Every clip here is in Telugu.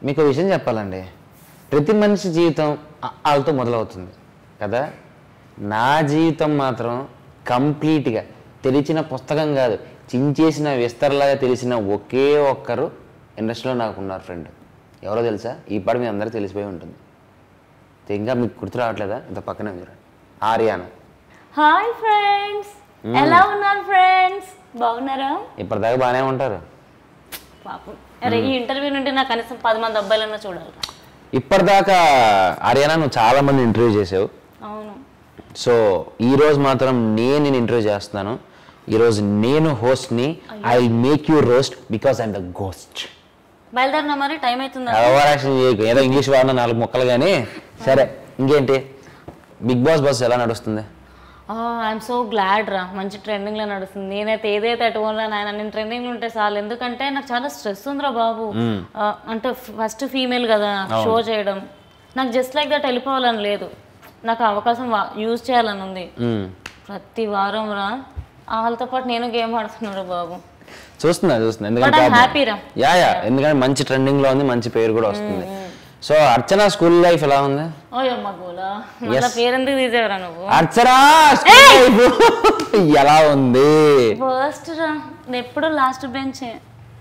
మీకు ఒక విషయం చెప్పాలండి ప్రతి మనిషి జీవితం ఆ- వాళ్ళతో మొదలవుతుంది కదా నా జీవితం మాత్రం కంప్లీట్గా తెరిచిన పుస్తకం కాదు చించేసిన విస్తరలాగా తెలిసిన ఒకే ఒక్కరు ఇండస్ట్రీలో నాకు ఉన్నారు ఫ్రెండ్ ఎవరో తెలుసా ఈ పాడు మీ అందరికీ తెలిసిపోయి ఉంటుంది ఇంకా మీకు గుర్తు రావట్లేదా ఇంత పక్కనే మీరు ఆర్యానా హాయ్ ఫ్రెండ్స్ ఎలా ఉన్నారు ఫ్రెండ్స్ బాగున్నారా ఇప్పటిదాకా బాగానే ఉంటారు పాపం అరే ఈ ఇంటర్వ్యూ నుండి నాకు కనీసం పది మంది అబ్బాయిలన్నా చూడాలి ఇప్పటిదాకా ఆర్యానా నువ్వు చాలా మంది ఇంటర్వ్యూ చేసావు అవును సో ఈ రోజు మాత్రం నేను నేను ఇంటర్వ్యూ చేస్తున్నాను ఈరోజు నేను హోస్ట్ని I will make you roast because I'm the ghost బయలుదేరినా మరి టైం అవుతుందా ఓవర్ యాక్షన్ చేయకు ఏదో ఇంగ్లీష్ వాడిన నాలుగు మొక్కలు కానీ సరే ఇంకేంటి బిగ్ బాస్ బస్ ఎలా నడుస్తుంది ఐఎమ్ సో గ్లాడ్ రా మంచి ట్రెండింగ్ లో నడుస్తుంది నేనైతే ఏదైతే అటువల్ల నాయన నేను ట్రెండింగ్ లో ఉంటే చాలు ఎందుకంటే నాకు చాలా స్ట్రెస్ ఉందిరా బాబు ఆ, అంటే ఫస్ట్ ఫీమేల్ కదా షో చేయడం నాకు జస్ట్ లైక్ దట్ వెళ్ళిపోవాలని లేదు నాకు ఆ అవకాశం యూజ్ చేయాలని ఉంది మ్మ్. ప్రతి వారం రా వాళ్ళతో పాటు నేను గేమ్ ఆడుతున్నారా బాబు చూస్తున్నా చూస్తున్నా బట్ ఎందుకంటే ఐమ్ హ్యాపీ రా యా యా ఎందుకంటే మంచి ట్రెండింగ్ లో ఉంది మంచి పేరు కూడా వస్తుంది సో అర్చన స్కూల్ లైఫ్ ఎలా ఉంది ఓయో మగోలా మళ్ళీ పేరెందుకు తీసేవరా నువ్వు అర్చన స్కూల్ లైఫ్ ఎలా ఉంది ఫస్ట్ రా నేను ఎప్పుడు లాస్ట్ బెంచే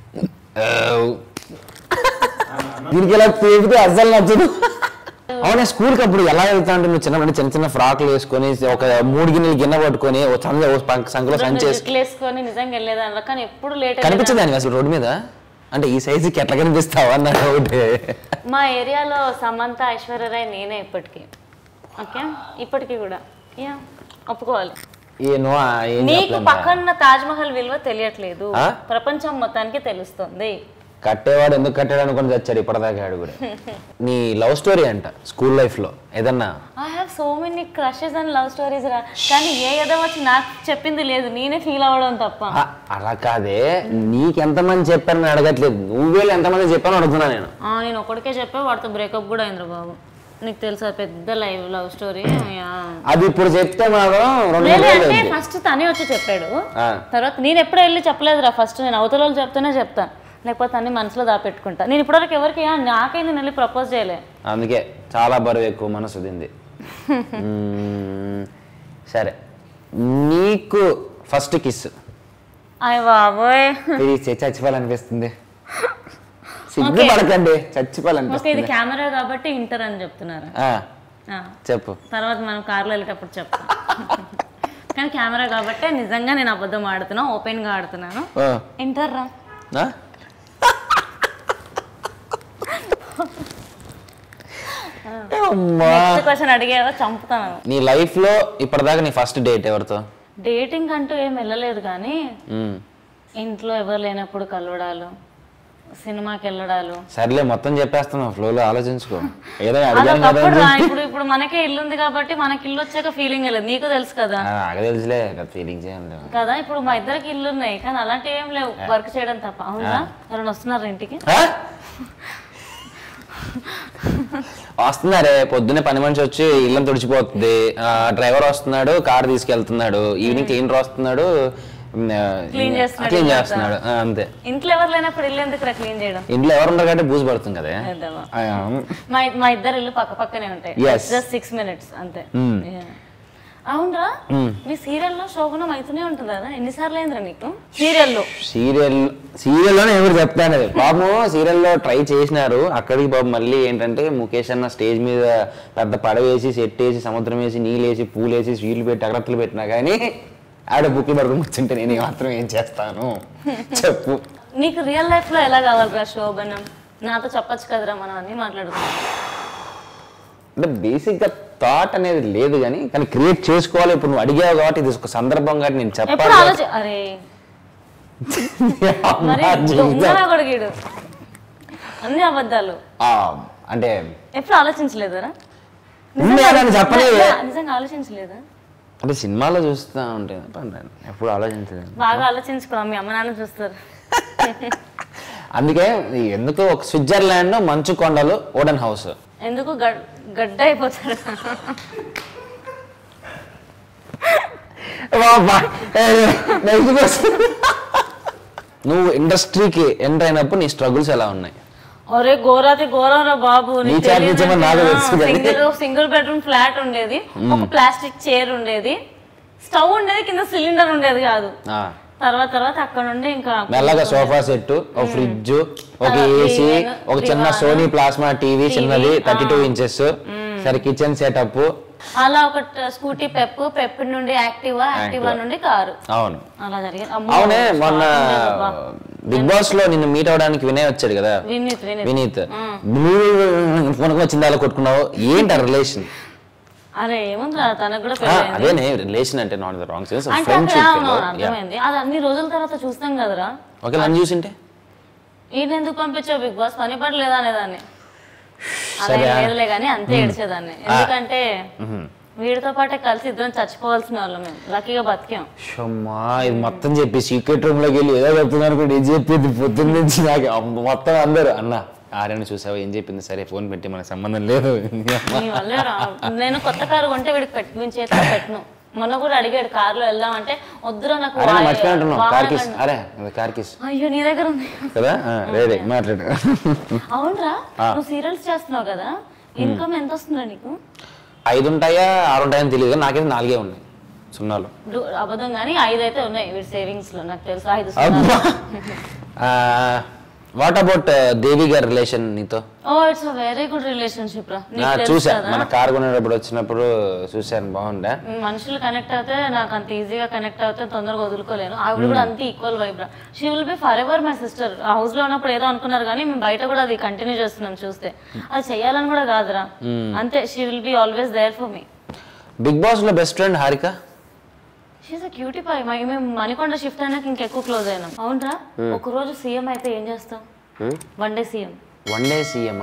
దీనికి ఇలా పేపితే అస్సలు నచ్చదు అవునే స్కూల్కి అప్పుడు ఎలా వెళ్తా అంటే నువ్వు చిన్నప్పుడు చిన్న చిన్న ఫ్రాక్లు వేసుకొని ఒక మూడు గిన్నెలు గిన్నె పట్టుకొని ఓ సంద ఓ పం- సంఖలో సంచి వేసుకొని జుట్లు వేసుకొని నిజంగా వెళ్ళేదానిలో కానీ ఎప్పుడు లేట్ కనిపించదానికి అసలు రోడ్డు మీద అంటే ఈ సైజుకి ఎట్లా కనిపిస్తావా అన్న ఒకటి మా ఏరియాలో సమంత ఐశ్వర్యరాయ్ నేనే ఇప్పటికీ ఓకే ఇప్పటికీ కూడా యా ఒప్పుకోవాలి ఏ నో ఏం నీకు చెప్పలేను పక్కన తాజ్ మహల్ విలువ తెలియట్లేదు ఆ? ప్రపంచం మొత్తానికి తెలుస్తుంది కట్టేవాడు ఎందుకు కట్టాడు అనుకుని చచ్చాడు ఇప్పటిదాకా ఆడు కూడా నీ లవ్ స్టోరీ అంట స్కూల్ లైఫ్ లో ఏదన్నా I have so many crushes and love stories రా కానీ ఏ ఏదో వచ్చి నాకు చెప్పింది లేదు నేనే ఫీల్ అవ్వడం తప్ప ఆ, అలా కాదే నీకెంతమంది చెప్పారని అడగట్లేదు నువ్వే ఎంతమంది చెప్పాను అడుగుతున్నా నేను ఆ, నేను ఒకడికే చెప్పా వాడితో బ్రేకప్ కూడా అయిందిరా బాబు నీకు తెలుసా పెద్ద లైవ్ లవ్ స్టోరీ అది ఇప్పుడు చెప్తే మాత్రం రెండు లేదు రోజులు అంటే అవుద్ది. ఫస్ట్ తనే వచ్చి చెప్పాడు ఆ, తర్వాత నేను ఎప్పుడు వెళ్ళి చెప్పలేదురా ఫస్ట్ నేను అవతల వాళ్ళు చెప్తేనే చెప్తాను లేకపోతే అన్ని మనసులో దాపెట్టుకుంటా నేను ఇప్పటివరకు ఎవరికి ఆ, నాకే నేను వెళ్ళి ప్రపోజ్ చేయలే అందుకే చాలా బరువు ఎక్కువ మనసు దీంది మ్మ్. సరే నీకు ఫస్ట్ కిస్ అయ్య బాబోయ్ ఇది చ- చచ్చిపోవాలనిపిస్తుంది సిగ్గుపడకండి ఓకే ఇది చచ్చిపోవాలనిపిస్తుంది కెమెరా కాబట్టి ఇంటర్ అని చెప్తున్నారు ఆ, ఆ, చెప్పు తర్వాత మనం కార్లో వెళ్ళేటప్పుడు చెప్తాం కానీ కెమెరా కాబట్టి నిజంగా నేను అబద్ధం ఆడుతున్నా ఓపెన్గా ఆడుతున్నాను ఓ, ఇంటర్ రా ఆ? అమ్మా నెక్స్ట్ క్వశ్చన్ అడిగేవా చంపుతాను నీ లైఫ్ లో ఇప్పటిదాకా నీ ఫస్ట్ డేట్ ఎవరితో డేటింగ్ అంటూ ఏం వెళ్ళలేదు కానీ మ్మ్. ఇంట్లో ఎవరు లేనప్పుడు కలవడాలు సినిమాకి వెళ్ళడాలు సర్లే మొత్తం చెప్పేస్తున్నావు ఫ్లోలో ఆలోచించుకో ఏదో అడిగాను కదా అదొకప్పుడు రా ఇప్పుడు ఇప్పుడు మనకే ఇల్లు ఉంది కాబట్టి మనకి ఇల్లు వచ్చాక ఫీలింగ్ లేదు నీకు తెలుసు కదా ఆ, నాకు తెలుసులే ఫీలింగ్స్ ఏం లేవు కదా ఇప్పుడు మా ఇద్దరికి ఇల్లు ఉన్నాయి కానీ అలాంటివి ఏం లేవు వర్క్ చేయడం తప్ప అవునా ఎవరైనా వస్తున్నారు ఇంటికి ఆ? వస్తున్నారే పొద్దున్నే పని మనిషి వచ్చి ఇల్లు తుడిచిపోతుంది డ్రైవర్ వస్తున్నాడు కార్ తీసుకెళ్తున్నాడు ఈవినింగ్ క్లీనర్ వస్తున్నాడు Clean చేస్తున్నాడు క్లీన్ ఇల్లంతా. చేస్తున్నాడు ఆ, అంతే ఇంట్లో ఎవరు లేనప్పుడు ఇల్లు ఎందుకు క్లీన్ చేయడం ఇంట్లో ఎవరు ఉండరు కాబట్టి బూజు పడుతుంది కదా చేద్దామా? ఆ, మా మా ఇద్దరు ఇల్లు పక్క పక్కనే ఉంటాయి Yes. జస్ట్ సిక్స్ మినిట్స్ అంతే Hmm. Yeah. అవునరా మీ సీరియల్లో శోభనం అవుతూనే ఉంటుంది కదా ఎన్నిసార్లు అయిందిరా నీకు సీరియల్లో సీరియల్ సీరియల్లోనే ఎవరు చెప్తాను అది పాపం సీరియల్లో ట్రై చేసినారు అక్కడికి పాపం మళ్ళీ ఏంటంటే ముఖేష్ అన్న స్టేజ్ మీద పెద్ద పడవ వేసి సెట్ వేసి సముద్రం వేసి నీళ్ళు వేసి పూలు వేసి స్వీట్లు పెట్టి అగరత్తులు పెట్టినా కానీ ఆడ బుక్లు పడుకుని కూర్చుంటే నేను ఈ మాత్రం ఏం చేస్తాను చెప్పు నీకు రియల్ లైఫ్ లో ఎలా కావాలిరా శోభనం నాతో చెప్పొచ్చు కదరా మనం అని మాట్లాడుకున్నాం అంటే బేసిక్గా థాట్ అనేది లేదు కానీ కానీ క్రియేట్ చేసుకోవాలి ఇప్పుడు నువ్వు అడిగావు కాబట్టి ఇది ఒక సందర్భం కాబట్టి నేను ఎప్పుడు చెప్పాలి ఆలోచి అరే మరి అమ్మా, జీవితం. దొంగనా కొడుకుడు అన్ని అబద్ధాలు ఆ, అంటే ఎప్పుడు ఆలోచించలేదరా ఉంది అని చెప్పలేదు నిజంగా ఆలోచించలేదా అంటే సినిమాలో చూస్తూ ఉంటే ఎప్పుడు ఆలోచించలేదు బాగా ఆలోచించుకో మీ అమ్మ నాన్న చూస్తారు అందుకే ఈ ఎందుకు ఒక స్విట్జర్లాండ్ మంచు కొండలు ఓడెన్ హౌస్ ఎందుకు గడ్- గడ్డ అయిపోతారు నువ్వు ఇండస్ట్రీకి ఎంటర్ అయినప్పుడు నీ స్ట్రగుల్స్ ఎలా ఉన్నాయి ఒరే ఘోరాతి ఘోరం రా బాబు నీ చాట్ నిజమని నాకు తెలుసు కానీ. సింగిల్ సింగిల్ బెడ్రూమ్ ఫ్లాట్ ఉండేది ఒక ప్లాస్టిక్ చైర్ ఉండేది స్టవ్ ఉండేది కింద సిలిండర్ ఉండేది కాదు ఆ, తర్వాత తర్వాత అక్కడ నుండి ఇంకా మెల్లగా సోఫా సెట్ ఒక ఫ్రిడ్జ్ ఒక ఆ, ఏసీ దివాన్, ఒక చిన్న దివాన్. సోనీ ప్లాస్మా టీవీ చిన్నది థర్టీ టూ ఇంచెస్ సరే కిచెన్ సెటప్ అలా ఒక స్కూటీ పెప్ పెప్ నుండి యాక్టివా యాక్టివా నుండి కారు అవును అలా జరిగింది అమ్మో, అవునే మొన్న starting లేదు అబ్బా. బిగ్ బాస్ లో నిన్ను మీట్ అవడానికి వినయ్ వచ్చాడు కదా వినీత్ వినీత్ వినీత్ నువ్వు ఫోన్ వచ్చింది అలా కొట్టుకున్నావు ఏంటి ఆ రిలేషన్ అరే ఏముందిరా తనకు కూడా పెళ్ళి అయింది. అదేనే రిలేషన్ అంటే నాట్ ద రాంగ్ సెన్స్ అంటే అక్కడ ఫ్రెండ్షిప్ అవును, అర్థమైంది అది అన్ని రోజుల తర్వాత చూస్తాం కదరా ఓకే నన్ను చూసింటే ఈయన ఎందుకు పంపించావు బిగ్ బాస్ పని పడలేదా అనేదాన్ని అలా సరే. ఏం లేదులే కానీ అంతే ఏడ్చేదాన్ని ఎందుకంటే వీడితో పాటే కలిసి ఇద్దరం చచ్చిపోవాల్సిన వాళ్ళం మేము లక్కీగా బతికాం షమ్మా ఇది మొత్తం చెప్పి సీక్రెట్ రూమ్ లోకి వెళ్ళి ఏదో చెప్తున్నారు కూడా ఏం చెప్పింది పొద్దున్న నుంచి నాకు అమ్మ- మొత్తం అందరూ అన్న ఆర్యను చూసావా ఏం చెప్పింది సరే ఫోన్ పెట్టి మనకు సంబంధం లేదు నీ వల్లే రా నేను కొత్త కారు కొంటే వీడికి పెట్టి నేను చేతిలో పెట్టను మొన్న కూడా అడిగాడు కారులో వెళ్దామంటే వద్దురా నాకు అరే వా- మర్చిపోయినట్టున్నావు వాహనం కార్ కిస్ కన్నా- అరే అది కార్ కిస్ అయ్యో నీ దగ్గర ఉంది కదా ఆ, రేడే మాట్లాడు అవునరా నువ్వు సీరియల్స్ చేస్తున్నావు కదా ఇన్కమ్ ఎంత వస్తుందా నీకు ఐదు ఉంటాయా ఆరు ఉంటాయని తెలియదు కానీ నాకైతే నాలుగే ఉన్నాయి సున్నాలు డు- అబద్ధం కానీ ఐదు అయితే ఉన్నాయి వీడి సేవింగ్స్ లో నాకు తెలుసు ఐదు అబ్బా వాట్ అబౌట్ దేవి గారి రిలేషన్ నీతో oh it's a very good relationship రా నా నీకు తెలుసు చూసా కదా మన కార్ కొనేటప్పుడు వచ్చినప్పుడు చూశాను బాగుండే మనుషులు కనెక్ట్ అవుతే నాకు అంత ఈజీగా కనెక్ట్ అవుతే తొందరగా వదులుకోలేను ఆవిడ కూడా అంత ఈక్వల్ వైబ్ రా she will be forever my sister house లో ఉన్నప్పుడు ఏదో అనుకున్నారు కానీ మేము బయట కూడా అది కంటిన్యూ చేస్తున్నాం చూస్తే అది చేయాలని కూడా కాదురా అంతే she will be always there for me Bigg Boss లో best friend Harika she's a cutie పై మేము మణికొండ షిఫ్ట్ అయినాక ఇంకెక్కువ క్లోజ్ అయినాం అవునరా ఒక రోజు సీఎం అయితే ఏం చేస్తాం one day CM one day సీఎమా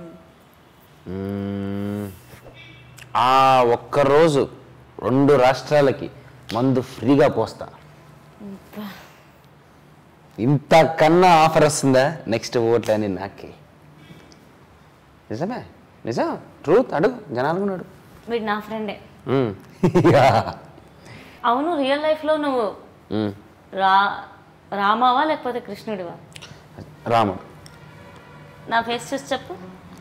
ఆ ఒక్క రోజు రెండు రాష్ట్రాలకి మందు ఫ్రీగా పోస్తా ఇంతకన్నా ఆఫర్ వస్తుందా నెక్స్ట్ ఓట్ అని నాకే నిజమే నిజం ట్రూత్ అడుగు జనాలు కూడా అడుగు వీడు నా ఫ్రెండే మ్మ్. యా. అవును రియల్ లైఫ్ లో నువ్వు మ్మ్. రా రామావా లేకపోతే కృష్ణుడివా రాముడు నా ఫేస్ చూసి చెప్పు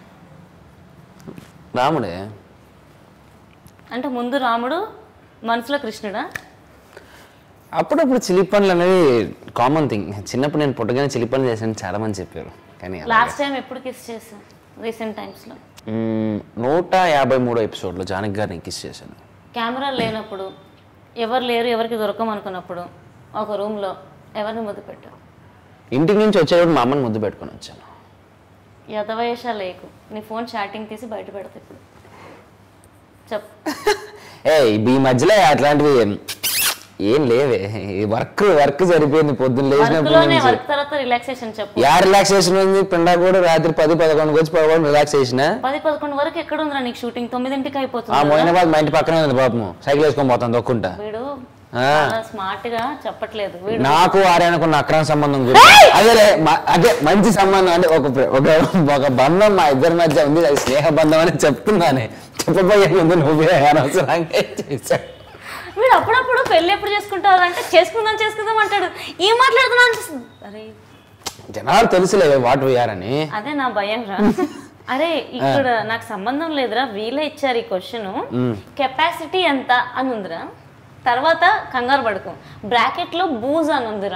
రాముడే అంటే ముందు రాముడు మనసులో కృష్ణుడా అప్పుడప్పుడు చిలి పనులు అనేవి కామన్ థింగ్ చిన్నప్పుడు నేను పుట్టగానే చిలి పనులు చేశాను చాలా మంది చెప్పారు కానీ అలా- లాస్ట్ టైం ఎప్పుడు కిస్ చేసా రీసెంట్ టైమ్స్ లో మ్మ్, నూట యాభై మూడో ఎపిసోడ్లో జానకి గారిని కిస్ చేశాను కెమెరా లేనప్పుడు ఎవరు లేరు ఎవరికి దొరకం అనుకున్నప్పుడు ఒక రూమ్ లో ఎవరిని ముద్దు పెట్టావు ఇంటికి నుంచి వచ్చేటప్పుడు మా అమ్మని ముద్దు పెట్టుకొని వచ్చాను యథవేష లేకు నీ ఫోన్ చాటింగ్ తీసి బయట పెడతా ఇప్పుడు చెప్పు ఏ ఈ మధ్యలో అట్లాంటివి ఏం లేవే వర్క్ వర్క్ సరిపోయింది పొద్దున్న లేచినప్పుడు వర్క్లోనే నుంచి వర్క్ తర్వాత రిలాక్సేషన్ చెప్పు యా రిలాక్సేషన్ ఉంది పిండా కూడా రాత్రి పది పదకొండుకి వచ్చి పదకొండు రిలాక్సేషన్ పది పదకొండు వరకు ఎక్కడ ఉందిరా నీకు షూటింగ్ తొమ్మిదింటికి ఆ అయిపోతుంది కదా. మోయినాబాద్ మా ఇంటి పక్కనే ఉంది పాపము సైకిల్ వేసుకొని పోతాను దొక్కుంటా వీడు ఆ. చాలా స్మార్ట్ గా చెప్పట్లేదు వీడు నాకు ఆర్యానుకున్న అక్రమ సంబంధం గురించి అదే అదే మంచి సంబంధం అంటే ఒక ప్ర- ఒక ఒక బంధం మా ఇద్దరి మధ్య ఉంది అది స్నేహ బంధం అని చెప్తున్నానే చెప్పబోయే ముందు నువ్వే అనవసరంగా చేశావు వీడు అప్పుడప్పుడు పెళ్లి ఎప్పుడు చేసుకుంటారు అంటే చేసుకుందాం చేసుకుందాం అంటాడు ఏం మాట్లాడుతున్నా అనిపిస్తుంది అరే జనాలు తెలుసులే వాట్ వీఆరని అదే నా భయం రా అరే ఇక్కడ నాకు సంబంధం లేదురా వీళ్ళే ఇచ్చారు ఈ క్వశ్చన్ కెపాసిటీ ఎంత అని ఉందిరా తర్వాత కంగారు పడుకో బ్రాకెట్ లో బూజ్ అని ఉందిరా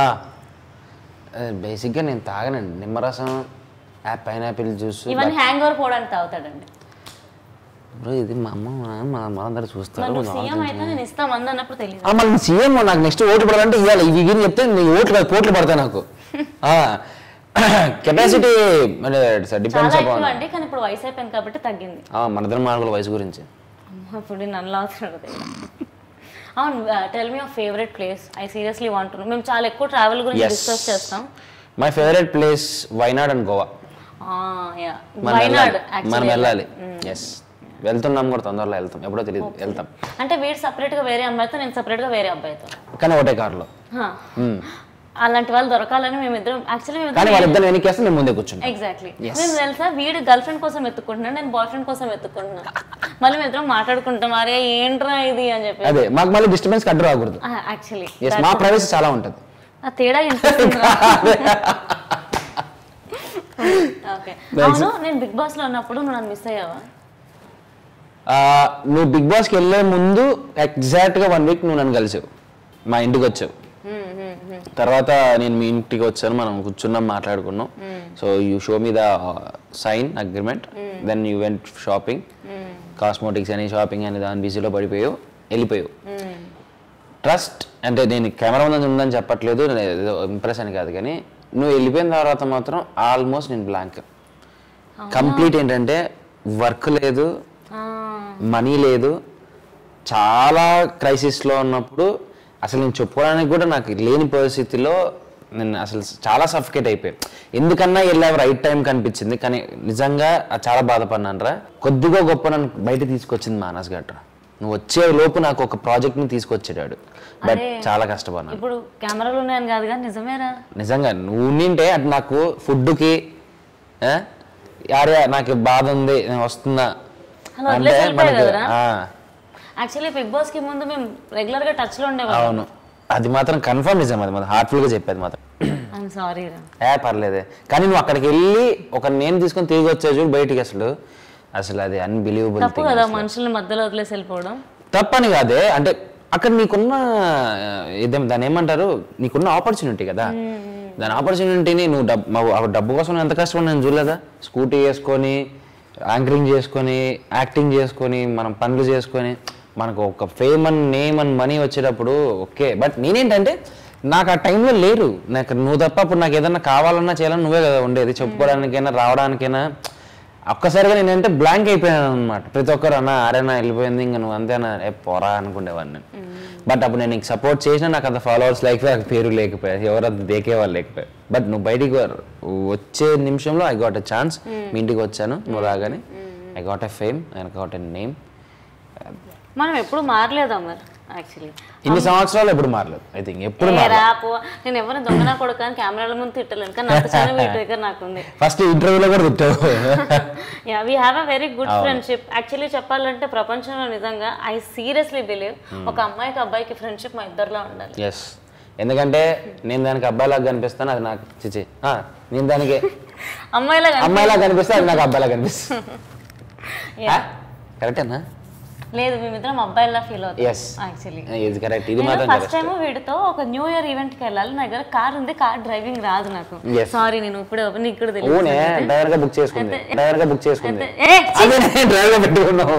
బేసిక్గా నేను తాగనండి నిమ్మరసం యాప్ పైనాపిల్ జ్యూస్ ఇవన్నీ హ్యాంగ్ ఓవర్ పోవడానికి తాగుతాడండి బ్రో ఇది మా అమ్మ మా నాన్న, మా మా అందరు చూస్తారు మరి కొంచెం సీఎం అయితే నేను ఇస్తాం అంది అన్నప్పుడు తెలియదు ఆ, మళ్ళీ సీఎం నాకు నెక్స్ట్ ఓట్లు పడాలంటే ఇవ్వాలి ఇవి గిని చెప్తే నీ ఓట్లు కాదు కోట్లు పడతాయి నాకు కెపాసిటీ డిపెండ్స్ చాలా అపాన్ ఎక్కువ అండి కానీ ఇప్పుడు వయసు అయిపోయింది కాబట్టి తగ్గింది మన ఇద్దరు మార్కుల వయసు గురించి అమ్మో, ఇప్పుడు నన్ను అవుతున్నాడు అవును tell me of favourite place I seriously want మేము చాలా ఎక్కువ ట్రావెల్ గురించి Yes. డిస్కస్ చేస్తాం my favourite place Wayanad and Goa yeah మనం వైనాడ్ వెళ్ళాలి మనం వెళ్ళాలి ఎస్ వెళ్తున్నాం కూడా తొందరలో వెళ్తాం ఎప్పుడో తెలియదు వెళ్తాం అంటే వీడు separate గా వేరే అమ్మాయితో నేను separate గా వేరే అబ్బాయితో కానీ ఒకటే కార్లో హా. అలాంటి వాళ్ళు దొరకాలని మేమిద్దరం యాక్చువల్లీ కానీ వాళ్ళిద్దరు వెనకేస్తే నేను ముందే కూర్చుంటాను ఎగ్జాక్ట్లీ మేము తెలుసా వీడు గర్ల్ ఫ్రెండ్ కోసం వెతుక్కుంటున్నాను నేను బాయ్ ఫ్రెండ్ కోసం వెతుక్కుంటున్నా మళ్ళీ మేము ఇద్దరం మాట్లాడుకుంటాం అరే ఏంట్రా ఇది అని చెప్పి అదే మాకు మళ్ళీ డిస్టర్బెన్స్ కట్టు రాకూడదు యాక్చువల్లీ ఎస్ మా ప్రైవసీ చాలా ఉంటుంది ఆ తేడా వినిపిస్తుందిరా ఓకే అవును నేను బిగ్ బాస్ లో ఉన్నప్పుడు నువ్వు నన్ను మిస్ అయ్యావా ఆ, నువ్వు బిగ్ బాస్కి వెళ్ళే ముందు ఎగ్జాక్ట్గా వన్ వీక్ నువ్వు నన్ను కలిసావు మా ఇంటికి వచ్చావు హ్మ్, హ్మ్, హ్మ్. తర్వాత నేను మీ ఇంటికి వచ్చాను మనం కూర్చున్నాం మాట్లాడుకున్నాం so you show me the sign agreement then you went shopping cosmetics అని షాపింగ్ అని దాని బిజీలో పడిపోయావు వెళ్ళిపోయావు హ్మ్. ట్రస్ట్ అంటే నేను కెమెరా ముందు ఉందని చెప్పట్లేదు నేను ఏదో ఇంప్రెస్ అని కాదు కానీ నువ్వు వెళ్ళిపోయిన తర్వాత మాత్రం ఆల్మోస్ట్ నేను బ్లాంక్ కంప్లీట్ ఏంటంటే వర్క్ లేదు ఆ, మనీ లేదు చాలా క్రైసిస్లో ఉన్నప్పుడు అసలు నేను చెప్పుకోవడానికి కూడా నాకు లేని పరిస్థితిలో నేను అసలు చాలా సఫికేట్ అయిపోయాను ఎందుకన్నా వెళ్ళావు రైట్ టైం కనిపించింది కానీ నిజంగా అది చాలా బాధపడినాను రా కొద్దిగా గొప్ప నన్ను బయట తీసుకొచ్చింది మానస్ గట్ర నువ్వు వచ్చే లోపు నాకు ఒక ప్రాజెక్ట్ని తీసుకొచ్చాడు బట్ చాలా కష్టపడినాను ఇప్పుడు కెమెరాలు ఉన్నాయని కాదు కానీ నిజమేరా నిజంగా నువ్వు ఉండింటే అది నాకు ఫుడ్కి యారే నాకు బాధ ఉంది నేను వస్తున్నా అలా అంటే వదిలేసి వెళ్ళిపోయావు మనకు కదరా? ఆ, యాక్చువల్లీ బిగ్ బాస్ కి ముందు మేము రెగ్యులర్ గా టచ్ లో ఉండేవాళ్ళం అవును అది మాత్రం కన్ఫర్మ్ నిజం అది మాత్రం హార్ట్ఫుల్గా చెప్పేది మాత్రం ఐఎమ్ సారీ రా ఏ పర్లేదే కానీ నువ్వు అక్కడికి వెళ్ళి ఒక నేను తీసుకొని తిరిగి వచ్చే చూడు బయటికి అసలు అసలు అది అన్బిలీవబుల్ తప్పు కదా మనుషుల్ని మధ్యలో వదిలేసి వెళ్ళిపోవడం తప్పని కాదే అంటే అక్కడ నీకున్న ఇదే దాన్ని ఏమంటారు నీకున్న ఆపర్చునిటీ కదా దాని ఆపర్చునిటీని నువ్వు డబ్బు మా- ఆ డబ్బు కోసం నువ్వు ఎంత కష్టపడి నేను చూడలేదా స్కూటీ వేసుకొని యాంకరింగ్ చేసుకొని యాక్టింగ్ చేసుకొని మనం పనులు చేసుకొని మనకు ఒక fame and name and money వచ్చేటప్పుడు ఓకే బట్ నేనేంటంటే నాకు ఆ టైంలో లేరు నాకు నువ్వు తప్ప అప్పుడు నాకు ఏదన్నా కావాలన్నా చేయాలన్నా నువ్వే కదా ఉండేది చెప్పుకోవడానికైనా రావడానికైనా ఒక్కసారిగా నేనంటే బ్లాంక్ అయిపోయాను అనమాట ప్రతి ఒక్కరు అన్న అరేనా వెళ్ళిపోయింది ఇంకా నువ్వు అంతేనా ఏ పోరా అనుకునేవాడిని నేను బట్ అప్పుడు నేను నీకు సపోర్ట్ చేసినా నాకు అంత ఫాలోవర్స్ లేకపోయి నాకు పేరు లేకపోయారు ఎవరు అంత దేకే వాళ్ళు లేకపోయారు బట్ నువ్వు బయటికి వ- వచ్చే నిమిషంలో ఐ గాట్ ఎ ఛాన్స్ మీ ఇంటికి వచ్చాను నువ్వు రాగానే I got a fame I got a name మనం ఎప్పుడు మారలేదు అమర్ యాక్చువల్లీ ఇన్ని సంవత్సరాలు ఎప్పుడు మారలేదు ఐ థింక్ ఎప్పుడు మారలేదు రాపో నేను ఎవరిని దొంగనా కొడుకు అని కెమెరాల ముందు తిట్టలేను కానీ అంత చిన్న వీటి దగ్గర నాకుంది ఫస్ట్ ఇంటర్వ్యూలో కూడా తిట్టావు yeah we have a very good friendship actually చెప్పాలంటే ప్రపంచంలో నిజంగా ఐ సీరియస్లీ బిలీవ్ ఒక అమ్మాయికి అబ్బాయికి ఫ్రెండ్షిప్ మా ఇద్దరిలో ఉండాలి ఎస్ ఎందుకంటే నేను దానికి అబ్బాయిలాగా కనిపిస్తాను అది నాకు చిచి ఆ, నేను దానికి అమ్మాయిలా అమ్మాయిలా కనిపిస్తే అది నాకు అబ్బాయిలా కనిపిస్తుంది కరెక్టేనా లేదు మేమిద్దరం అబ్బాయిలా ఫీల్ అవుతాం Yes. యాక్చువల్లీ ఇది కరెక్ట్ ఇది నేను మాత్రం ఫస్ట్ కరెక్ట్ టైం వీడితో ఒక న్యూ ఇయర్ ఈవెంట్ కి వెళ్ళాలి నా దగ్గర కార్ ఉంది కార్ డ్రైవింగ్ రాదు నాకు Yes. సారీ నేను ఇప్పుడు నీకు కూడా తెలియదు ఓనే డ్రైవర్ గా బుక్ చేసుకుంది డ్రైవర్ గా బుక్ చేసుకుంది ఏ, అదే డ్రైవర్ గా పెట్టుకున్నావు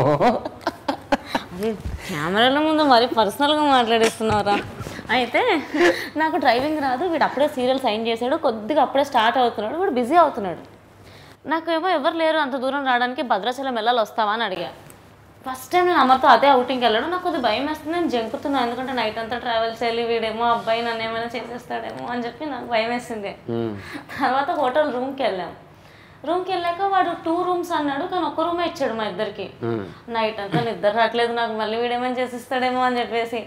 కెమెరాల ముందు మరి పర్సనల్గా మాట్లాడేస్తున్నారా అయితే నాకు డ్రైవింగ్ రాదు వీడు అప్పుడే సీరియల్ సైన్ చేశాడు కొద్దిగా అప్పుడే స్టార్ట్ అవుతున్నాడు వీడు బిజీ అవుతున్నాడు నాకేమో ఎవరు లేరు అంత దూరం రావడానికి భద్రాచలం వెళ్ళాలి వస్తావా అని అడిగా ఫస్ట్ టైం నేను అమ్మతో అదే అవుటింగ్కి వెళ్ళడం నాకు కొద్దిగా భయం వేస్తుంది నేను జంకుతున్నాను ఎందుకంటే నైట్ అంతా ట్రావెల్ చేయాలి వీడేమో అబ్బాయి నన్ను ఏమైనా చేసేస్తాడేమో అని చెప్పి నాకు భయం వేసింది తర్వాత హోటల్ రూమ్కి వెళ్ళాం రూమ్కి వెళ్ళాక వాడు టూ రూమ్స్ అన్నాడు కానీ ఒక రూమే ఇచ్చాడు మా ఇద్దరికి నైట్ అంతా నిద్ర రావట్లేదు నాకు మళ్ళీ వీడేమైనా చేసిస్తాడేమో అని చెప్పేసి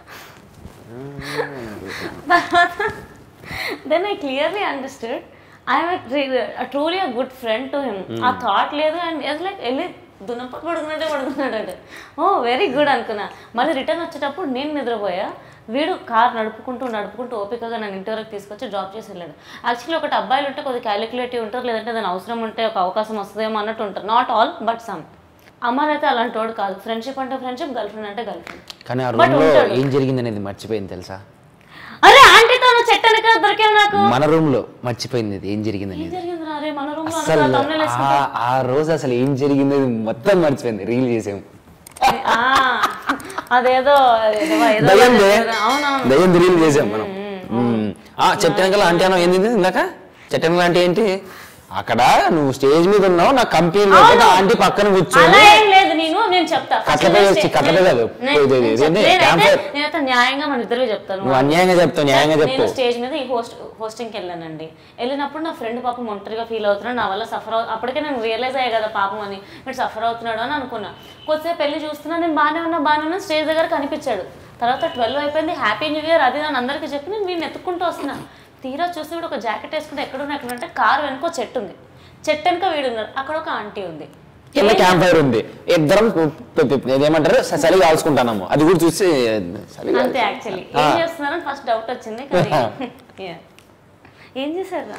తర్వాత then I clearly understood I'm truly a good friend to him ఆ థాట్ లేదు అండ్ ఎస్ లైక్ వెళ్ళి దున్నపట్టు పడుకున్నట్టే పడుకున్నాడు అంటే ఓ వెరీ గుడ్ అనుకున్నా మళ్ళీ రిటర్న్ వచ్చేటప్పుడు నేను నిద్రపోయా వీడు కార్ నడుపుకుంటూ నడుపుకుంటూ ఓపికగా నన్ను ఇంటి వరకు తీసుకొచ్చి డ్రాప్ చేసి వెళ్ళాడు యాక్చువల్లీ ఒకటి అబ్బాయిలు ఉంటే కొద్దిగా క్యాలిక్యులేటివ్ ఉంటారు లేదంటే దాని అవసరం ఉంటే ఒక అవకాశం వస్తుందేమో అన్నట్టు ఉంటారు నాట్ ఆల్ బట్ సమ్ అమ్మాయి అయితే అలాంటి వాడు కాదు ఫ్రెండ్షిప్ అంటే ఫ్రెండ్షిప్ గర్ల్ ఫ్రెండ్ అంటే గర్ల్ ఫ్రెండ్ కానీ ఆ But రూమ్ లో ఉంటాడు. ఏం జరిగింది అనేది మర్చిపోయింది తెలుసా అరే ఆంటీతో నువ్వు చెట్టు వెనక దొరికావు నాకు మన రూమ్ లో మర్చిపోయింది అది ఏం జరిగింది అనేది జరిగింది రా రే మన రూమ్ లో అసలు అనుకో, thumbnail వేసుకుంటా. ఆ- ఆ రోజు అసలు ఏం జరిగింది అది మొత్తం మర్చిపోయింది రీల్ చేసాము ఆ, అదేదో అదేదో ఏదో దయ్యం అవునవును దయ్యం రీల్ చేసాం మనం మ్మ్. ఆ చెట్టు వెనకాల ఆంటీ అన్నావు ఏంది ఇది ఇందాక చెట్టు వెనకాల ఆంటీ ఏంటి అక్కడ నువ్వు స్టేజ్ మీద ఉన్నావు నా కంపెనీలో ఆంటీ పక్కన కూర్చొని అలా ఏం లేదు నేను నేను చెప్తా First కట్లపై నేను వచ్చి స్టే- కట్లపై కాదు. నేను- ఇది- ఇది- నేను ఇది- చెప్- ఇది నేనైతే- campfire. నేనైతే న్యాయంగా మన ఇద్దరు చెప్తాను నువ్వు అన్యాయంగా చెప్తావు న్యాయంగా చెప్పు నేను స్టేజ్ మీద ఈ హోస్ట్ హోస్టింగ్కి వెళ్ళానండి వెళ్ళినప్పుడు నా ఫ్రెండ్ పాపం ఒంటరిగా ఫీల్ అవుతున్నాడు నా వల్ల సఫర్ అవు అప్పటికే నేను రియలైజ్ అయ్యా కదా పాపం అని మీరు సఫర్ అవుతున్నాడు అని అనుకున్నా కొద్దిసేపు పెళ్లి చూస్తున్నా నేను బాగానే ఉన్నా బాగానే ఉన్నా స్టేజ్ దగ్గర కనిపించాడు తర్వాత ట్వెల్వ్ అయిపోయింది హ్యాపీ న్యూ ఇయర్ అది నేను అందరికీ చెప్పి నేను వీడిని ఎత్తుకుంటూ వస్తున్నా తీరా చూస్తే వీడు ఒక జాకెట్ వేసుకుంటే ఎక్కడున్నా ఎక్కడ అంటే కారు వెనుక ఒక చెట్టు ఉంది చెట్టు వెనుక వీడున్నాడు అక్కడ ఒక ఆంటీ ఉంది కింద క్యాంప్ ఫైర్ ఉంది ఇద్దరం పు- పు- పు- ఇదేమంటారు స- చలి కాల్చుకుంటాము అది కూడా చూసి చలి కాల్- అంతే యాక్చువల్లీ ఏం చేస్తున్నారని ఫస్ట్ డౌట్ వచ్చింది కానీ Yeah. ఏం చేశారా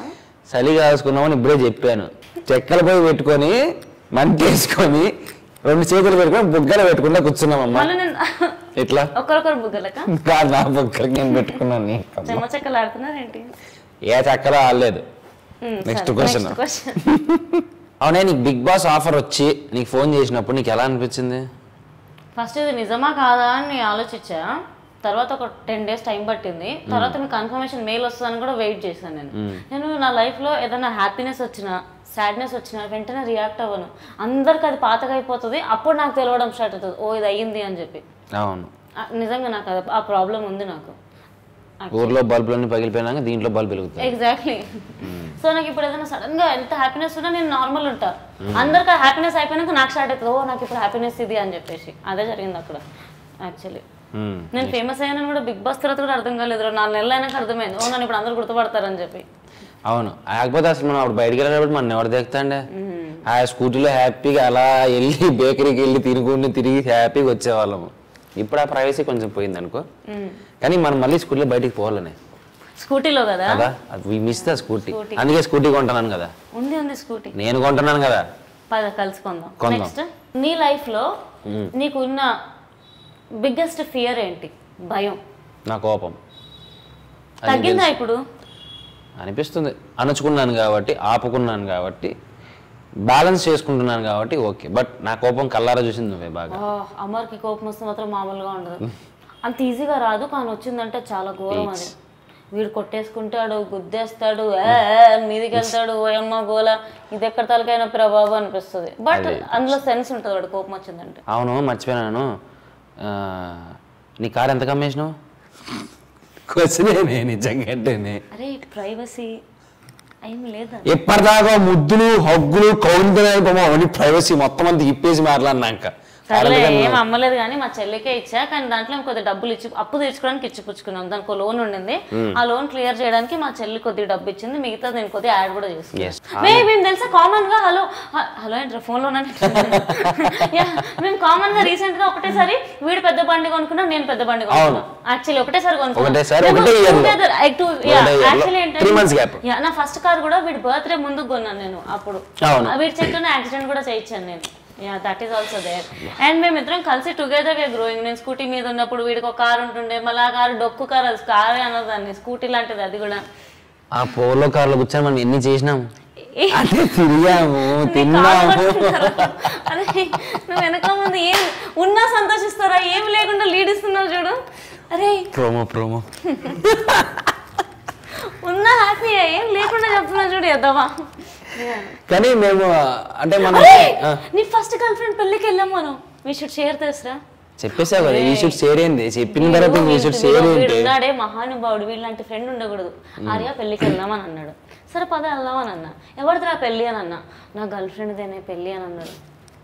చలి కాసుకున్నామని ఇప్పుడే చెప్పాను చెక్కల పోయి పెట్టుకొని మంటేసుకొని రెండు చేతులు పెట్టుకొని బుగ్గలు పెట్టుకుంటా కూర్చున్నామమ్మా మళ్ళీ నేను ఇట్లా ఒకరొకరు బుగ్గలక కాదు నా బుగ్గలకి నేను పెట్టుకున్నాను నీ అమ్మ. చెమ్మ చెక్కలు ఆడుతున్నారేంటి ఏ చెక్కలో ఆడలేదు Next question. క్వశ్చన్ అవునే నీకు బిగ్ బాస్ ఆఫర్ వచ్చి నీకు ఫోన్ చేసినప్పుడు నీకు ఎలా అనిపించింది ఫస్ట్ ఇది నిజమా కాదా అని నేను ఆలోచించా తర్వాత ఒక టెన్ డేస్ టైం పట్టింది తర్వాత మీకు కన్ఫర్మేషన్ మెయిల్ వస్తుందని కూడా వెయిట్ చేశాను నేను నేను నా లైఫ్లో ఏదైనా హ్యాపీనెస్ వచ్చినా సాడ్నెస్ వచ్చినా వెంటనే రియాక్ట్ అవ్వను అందరికి అది పాతగా అయిపోతుంది అప్పుడు నాకు తెలియడం స్టార్ట్ అవుతుంది ఓ ఇది అయ్యింది అని చెప్పి అవును ఆ, నిజంగా నాకు అది- ఆ ప్రాబ్లం ఉంది నాకు ఊర్లో బల్బులన్నీ పగిలిపోయినాక దీంట్లో బల్బు వెలుగుతాయి ఎగ్జాక్ట్లీ సో నాకు ఇప్పుడు ఏదైనా సడన్ గా ఎంత హ్యాపీనెస్ ఉన్నా నేను నార్మల్ ఉంటా అందరికి ఆ హ్యాపీనెస్ అయిపోయినాక నాకు స్టార్ట్ అవుతుంది ఓ నాకు ఇప్పుడు హ్యాపీనెస్ ఇది అని చెప్పేసి అదే జరిగింది అక్కడ యాక్చువల్లీ మ్మ్. నేను ఫేమస్ అయ్యానని కూడా బిగ్ బాస్ తర్వాత కూడా అర్థం కాలేదు నాలుగు నెలలు అయినాక అర్థమైంది ఓ నన్ను ఇప్పుడు అందరూ గుర్తుపడతారని చెప్పి అవును కాకపోతే అసలు మనం అప్పుడు బయటికి వెళ్ళినప్పుడు మనం ఎవరు దిగుతాండే ఆ స్కూటీలో హ్యాపీగా అలా వెళ్ళి బేకరీకి వెళ్ళి తిరుగుని తిరిగి హ్యాపీగా వచ్చేవాళ్ళము ఇప్పుడు ఆ ప్రైవసీ కొంచెం పోయింది అనుకో కానీ మనం మళ్ళీ స్కూల్లో బయటికి పోవాలనే స్కూటీలో కదా కదా అది మిస్ ద స్కూటీ అందుకే స్కూటీ కొంటున్నాను కదా ఉంది ఉంది స్కూటీ నేను కొంటున్నాను కదా పద కలుసుకుందాం కొందాం. నెక్స్ట్ నీ లైఫ్ లో నీకు ఉన్న బిగ్గెస్ట్ ఫియర్ ఏంటి భయం నా కోపం అది తగ్గిందా ఇప్పుడు అనిపిస్తుంది అణుచుకున్నాను కాబట్టి ఆపుకున్నాను కాబట్టి బ్యాలెన్స్ చేసుకుంటున్నాను కాబట్టి ఓకే బట్ నా కోపం కల్లారా చూసింది నువ్వే బాగా ఆ, అమర్కి కోపం వస్తే మాత్రం మామూలుగా ఉండదు అంత ఈజీగా రాదు కానీ వచ్చిందంటే చాలా ఘోరం అది వీడు కొట్టేసుకుంటాడు గుద్దేస్తాడు ఏ ఏ, మీదికి వెళ్తాడు ఓయమ్మ గోల ఇది ఎక్కడ తలకైన ప్రభావం అనిపిస్తుంది బట్ అందులో సెన్స్ ఉంటుంది వాడు కోపం వచ్చిందంటే అవును మర్చిపోయాను ఆ, నీ కార్ ఎంత కమ్మేసినావు క్వశ్చనే నిజంగా అంటేనే అరే ప్రైవసీ ఏం లేదా ఎప్పటిదాకా ముద్దులు హగ్గులు కౌంటర్ అవన్నీ ప్రైవసీ మొత్తం అంతా ఇప్పేసి మాట్లాడినాక సర్లే ఏం అమ్మలేదు కానీ మా చెల్లికే ఇచ్చా కానీ దాంట్లో కొద్ది డబ్బులు ఇచ్చి అప్పు తీర్చుకోవడానికి ఇచ్చిపుచ్చుకున్నాం దానికి ఒక లోన్ ఉండింది ఆ లోన్ క్లియర్ చేయడానికి మా చెల్లి కొద్దిగా డబ్బు ఇచ్చింది మిగతా నేను కొద్దిగా యాడ్ కూడా Yes. చేసుకున్నాను మే- మేము తెలుసా కామన్ గా హలో హ- హలో ఏంట్రా ఫోన్ లో మేము కామన్ గా రీసెంట్ గా ఒకటేసారి వీడు పెద్ద బండి కొనుక్కున్నాం నేను పెద్ద బండి కొనుక్కున్నాం యాక్చువల్లీ ఒకటేసారి ఒకటేసారి, ఒకటే year లో. ఒకటే year లో. Actually Three months gap. Yeah నా ఫస్ట్ కార్ కూడా వీడి బర్త్డే ముందుకు కొన్నాను నేను అప్పుడు అవును. ఆ వీడి చెట్లోనే యాక్సిడెంట్ కూడా చేయించాను నేను yeah that is also there and మేము ఇద్దరం కలిసి టుగెదర్ గా గ్రోయింగ్ నేను స్కూటీ మీద ఉన్నప్పుడు వీడికి ఒక కార్ ఉంటుండే మళ్ళీ ఆ కారు డొక్కు కార్ అది కారే అన్నదాన్ని స్కూటీ లాంటిది అది కూడా ఆ పోలో కార్లో కూర్చొని మనం ఎన్ని చేసినాం ఏ, అంటే తిరిగాము నీ తిన్నాము కారు పట్టుకుంటారా? అరే నువ్వు వెనక ముందు ఏం ఉన్నా సంతోషిస్తారా ఏం లేకుండా లీడ్ ఇస్తున్నావు చూడు అరే ప్రోమో ప్రోమో ఉన్నా హ్యాపీ ఏం లేకుండా చెప్తున్నా చూడు ఎద్దవా కానీ మేము అంటే మనం అరే ఆ, నీ ఫస్ట్ గర్ల్ ఫ్రెండ్ పెళ్ళికి వెళ్ళాం మనం వీ షుడ్ షేర్ తెలుసురా చెప్పేసావు కదా ఈ షుడ్ షేర్ ఏంది చెప్పిన తర్వాత ఈ షుడ్ షేర్ వీడు ఏంటి ఉన్నాడే మహానుభావుడు వీళ్ళంటి ఫ్రెండ్ ఉండకూడదు ఆర్య పెళ్ళికి వెళ్దామని అన్నాడు సరే పద వెళ్దామని అన్నా ఎవరిదిరా పెళ్ళి అని అన్నా నా గర్ల్ ఫ్రెండ్దేనే పెళ్ళి అని అన్నాడు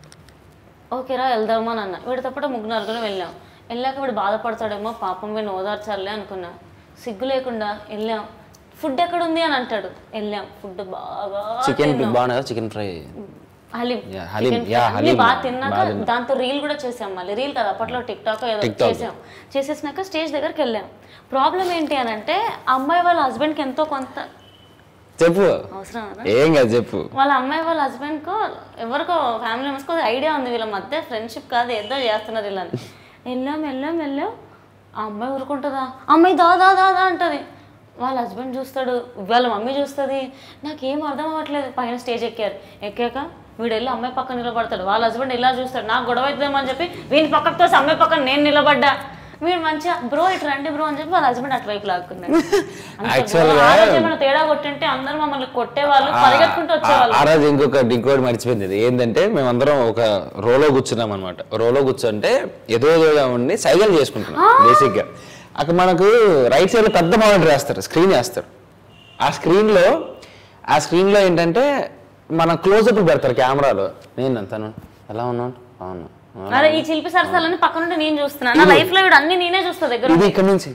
ఓకేరా వెళ్దామని అన్న వీడి తప్పట ముగ్గురు నలుగురు వెళ్ళాం వెళ్ళాక వీడు బాధపడతాడేమో పాపం వీడిని ఓదార్చాలే అనుకున్నా సిగ్గు లేకుండా వెళ్ళాం ఫుడ్ ఎక్కడ ఉంది అని అంటాడు వెళ్ళాం ఫుడ్ బాగా చికెన్ బాగున్నా chicken fry haleem Yeah, haleem. Chicken Yeah, fry. అన్నీ హలీం. బాగా తిన్నాక బాగా తిన్నా. దాంతో రీల్ కూడా చేసాం మళ్ళీ రీల్ కదా అప్పట్లో టిక్ టాక్ ఏదో TikTok. చేసాం చేసేసినాక స్టేజ్ దగ్గరికి వెళ్ళాం ప్రాబ్లం ఏంటి అని అంటే ఆ అమ్మాయి వాళ్ళ హస్బెండ్కి ఎంతో కొంత చెప్పు అవసరం కదా ఏం కాదు చెప్పు వాళ్ళ అమ్మాయి వాళ్ళ హస్బెండ్కో ఎవరికో ఫ్యామిలీ మెంబర్స్కో ఐడియా ఉంది వీళ్ళ మధ్య ఫ్రెండ్షిప్ కాదు ఏదో చేస్తున్నారు వీళ్ళని వెళ్ళాం వెళ్ళాం వెళ్ళాం ఆ అమ్మాయి ఊరుకుంటుందా అమ్మాయి దా దా దా దా అంటది వాళ్ళ హస్బెండ్ చూస్తాడు వాళ్ళ మమ్మీ చూస్తుంది నాకేం అర్థం అవ్వట్లేదు పైన స్టేజ్ ఎక్కారు ఎక్కాక వీడు వెళ్ళి అమ్మాయి పక్కన నిలబడతాడు వాళ్ళ హస్బెండ్ ఇలా చూస్తాడు నాకు గొడవ అవుతుందేమో అని చెప్పి వీని పక్కకు తోసి అమ్మాయి పక్కన నేను నిలబడ్డా వీడు మంచిగా బ్రో ఇటు రండి బ్రో అని చెప్పి వాళ్ళ హస్బెండ్ అటువైపు లాక్కున్నాడు అంతే Actually bro. గా- ఆ రోజు ఏమైనా తేడా కొట్టుంటే అందరూ మమ్మల్ని కొట్టేవాళ్ళు పరిగెత్తుకుంటూ వచ్చేవాళ్ళు ఆ రోజు ఇంకొక ఇంకోటి మర్చిపోయింది ఇది. ఏంటంటే మేమందరం ఒక రోలో కూర్చున్నాం అనమాట రోలో కూర్చుంటే ఎదో ఎదురుగా ఉండి సైకిల్ చేసుకుంటున్నాం బేసిక్ గా అక్కడ మనకు రైట్ సైడ్ లో పెద్ద మానిటర్ వేస్తారు స్క్రీన్ వేస్తారు ఆ స్క్రీన్ లో ఆ స్క్రీన్ లో ఏంటంటే మన క్లోజ్అప్ పెడతారు కెమెరాలో నేను తను ఎలా ఉన్నాను అవును అరే ఈ చిలిపి సరసాలని పక్క నుండి నేను చూస్తున్నా నా లైఫ్ లో వీడు అన్ని నేనే చూస్తా దగ్గర ఇది ఇక్కడ నుంచి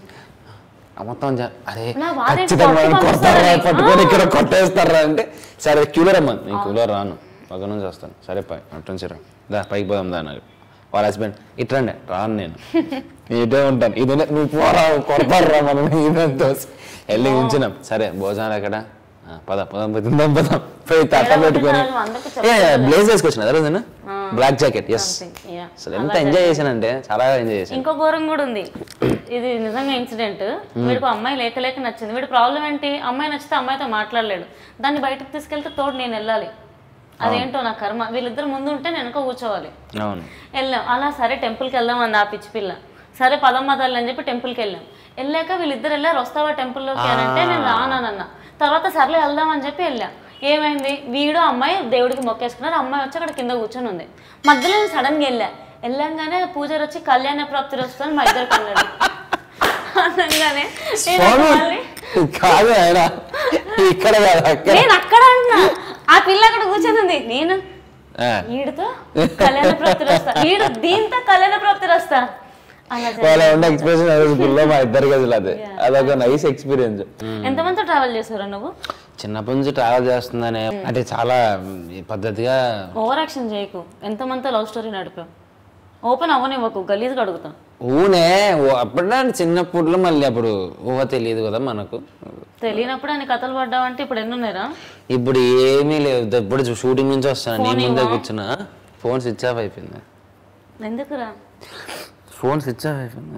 ఆ మొత్తం జ- అరే నా బాధ ఏంటి? ఖచ్చితంగా కొట్టి మనం కొడతారా పంపిస్తారని. పట్టుకొని ఇక్కడ కొట్టేస్తారా అంటే సరే క్యూలర్ అమ్మా నేను క్యూలర్ రాను పక్క నుంచి వస్తాను సరే పై అటు నుంచి రా దా పైకి పోదాం దా నాకు వాళ్ళ హస్బెండ్ ఇట్రండి రాను నేను ఇటే ఉంటాను ఇది నువ్వు పోరా కొడతారు రా మనం ఇదంతా వెళ్ళి ఉంచినాం సరే భోజనాలు ఎక్కడ ఆ, పద పదం తిందాం పదం పోయి తట్ట పెట్టుకొని రోజు అందరికీ ఏ బ్లేజ్ వేసుకొచ్చిన అదే రోజున black jacket yes Something, yeah. అసలు ఎంత ఎంజాయ్ చేశానంటే చాలా ఎంజాయ్ చేశాను ఇంకో ఘోరం కూడా ఉంది ఇది నిజంగా ఇన్సిడెంట్ వీడికి అమ్మాయి లేక లేక నచ్చింది వీడి ప్రాబ్లం ఏంటి అమ్మాయి నచ్చితే అమ్మాయితో మాట్లాడలేడు దాన్ని బయటకు తీసుకెళ్తే తోడు నేను వెళ్ళాలి అదేంటో నా కర్మ వీళ్ళిద్దరు ముందు ఉంటే నేను వెనక కూర్చోవాలి అవును వెళ్ళాం అలా సరే టెంపుల్కి వెళ్దాం అంది ఆ పిచ్చి పిల్ల సరే పదమ్మ తల్లి అని చెప్పి టెంపుల్కి వెళ్ళాం వెళ్ళాక వీళ్ళిద్దరు వెళ్ళారు వస్తావా టెంపుల్లోకి అని అంటే నేను రానన్న తర్వాత సర్లే వెళ్దాం అని చెప్పి వెళ్ళాం ఏమైంది వీడు అమ్మాయి దేవుడికి మొక్కేసుకున్నారు అమ్మాయి వచ్చి అక్కడ కింద కూర్చొని ఉంది మధ్యలో నేను సడన్గా వెళ్ళా వెళ్ళంగానే పూజారి వచ్చి కళ్యాణ ప్రాప్తి వస్తుంది మా ఇద్దరికి అన్నాడు అనగానే నేను స్వామి మళ్ళీ కాదు ఆయన ఇక్కడ కాదు అక్కడ నేను అక్కడ అంటున్నా ఆ పిల్ల అక్కడ కూర్చొని ఉంది నేను ఆ, వీడితో కళ్యాణ ప్రాప్తి వస్తా వీడు దీంతో కళ్యాణ ప్రాప్తి వస్తా అలా జరిగింది. వాళ్ళ ఉన్న ఎక్స్ప్రెషన్ ఆ రోజు గుళ్ళో మా ఇద్దరు గదులు అదే అదొక నైస్ ఎక్స్పీరియన్స్ ఎంతమందితో ట్రావెల్ చేసారా నువ్వు చిన్నప్పటి నుంచి ట్రావెల్ చేస్తుందనే అంటే చాలా ఈ పద్ధతిగా ఓవర్ యాక్షన్ చేయకు ఎంతమందితో లవ్ స్టోరీ నడిపావు ఓపెన్ అవ్వనివ్వకు గలీజ్గా అడుగుతా ఊనే ఓ- అప్పుడే చిన్నప్పుడులో మళ్ళీ అప్పుడు ఊహ తెలియదు కదా మనకు తెలియనప్పుడు అని కథలు పడ్డావంటే ఇప్పుడు ఎన్ని ఉన్నాయిరా ఇప్పుడు ఏమీ లేదు ఇప్పుడు షూటింగ్ నుంచి వస్తాను నీ ముందే కూర్చున్నా ఫోన్ స్విచ్ ఆఫ్ అయిపోయింది ఎందుకురా ఫోన్ స్విచ్ ఆఫ్ అయిపోయింది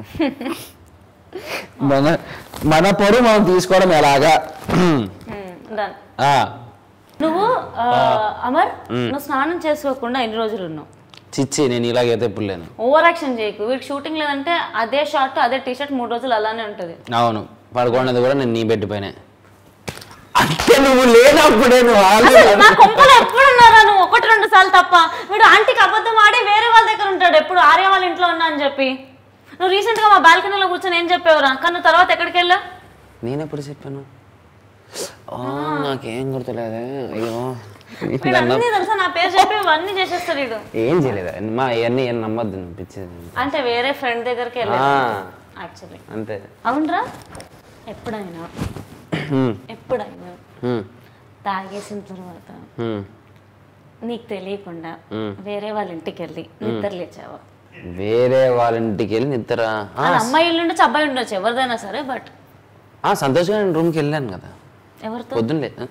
మన మన పొరు మనం తీసుకోవడం ఎలాగా డన్ ఆ, నువ్వు ఆ, అమర్ నువ్వు స్నానం చేసుకోకుండా ఎన్ని రోజులు ఉన్నావు చిచ్చి నేను ఇలాగైతే ఎప్పుడు లేను ఓవర్ యాక్షన్ చేయకు వీడికి షూటింగ్ లేదంటే అదే షార్ట్ అదే టీ షర్ట్ మూడు రోజులు అలానే ఉంటుంది అవును పడుకున్నది కూడా నేను నీ బెడ్ పైనే అంటే నువ్వు లేనప్పుడే నువ్వు already అసలు నా కొంపలో ఎప్పుడు ఉన్నారా నువ్వు ఒకటి రెండు సార్లు తప్ప వీడు ఆంటీకి అబద్ధం ఆడి వేరే వాళ్ళ దగ్గర ఉంటాడు ఎప్పుడు ఆర్య వాళ్ళ ఇంట్లో ఉన్నా అని చెప్పి నువ్వు రీసెంట్ గా మా బాల్కనీలో కూర్చొని ఏం చెప్పావురా కానీ నువ్వు తర్వాత ఎక్కడికి వెళ్ళా నేను ఎప్పుడు చెప్పాను ఓ, నాకేం గుర్తులేదే అయ్యో వీడు అన్ని తెలుసా నా పేరు చెప్పి ఇవన్నీ చేసేస్తాడు వీడు ఏం చేయలేదు మా ఇవన్నీ ఏం నమ్మద్దు పిచ్చేది అంటే వేరే ఫ్రెండ్ దగ్గరికి వెళ్ళా ఆ, యాక్చువల్లీ అంతే అవునరా ఎప్పుడైనా హ్మ్, ఎప్పుడైనా హ్మ్, తాగేసిన తర్వాత హ్మ్. నీకు తెలియకుండా వేరే వాళ్ళ ఇంటికి వెళ్ళి నిద్ర లేచావా వేరే వాళ్ళ ఇంటికి వెళ్ళి నిద్ర ఆ, అది అమ్మాయి ఇల్లు ఉండొచ్చు అబ్బాయి ఉండొచ్చు ఎవరిదైనా సరే బట్ ఆ, సంతోష్గా నేను రూమ్కి వెళ్ళాను కదా ఎవరితో పొద్దున్నే ఆ?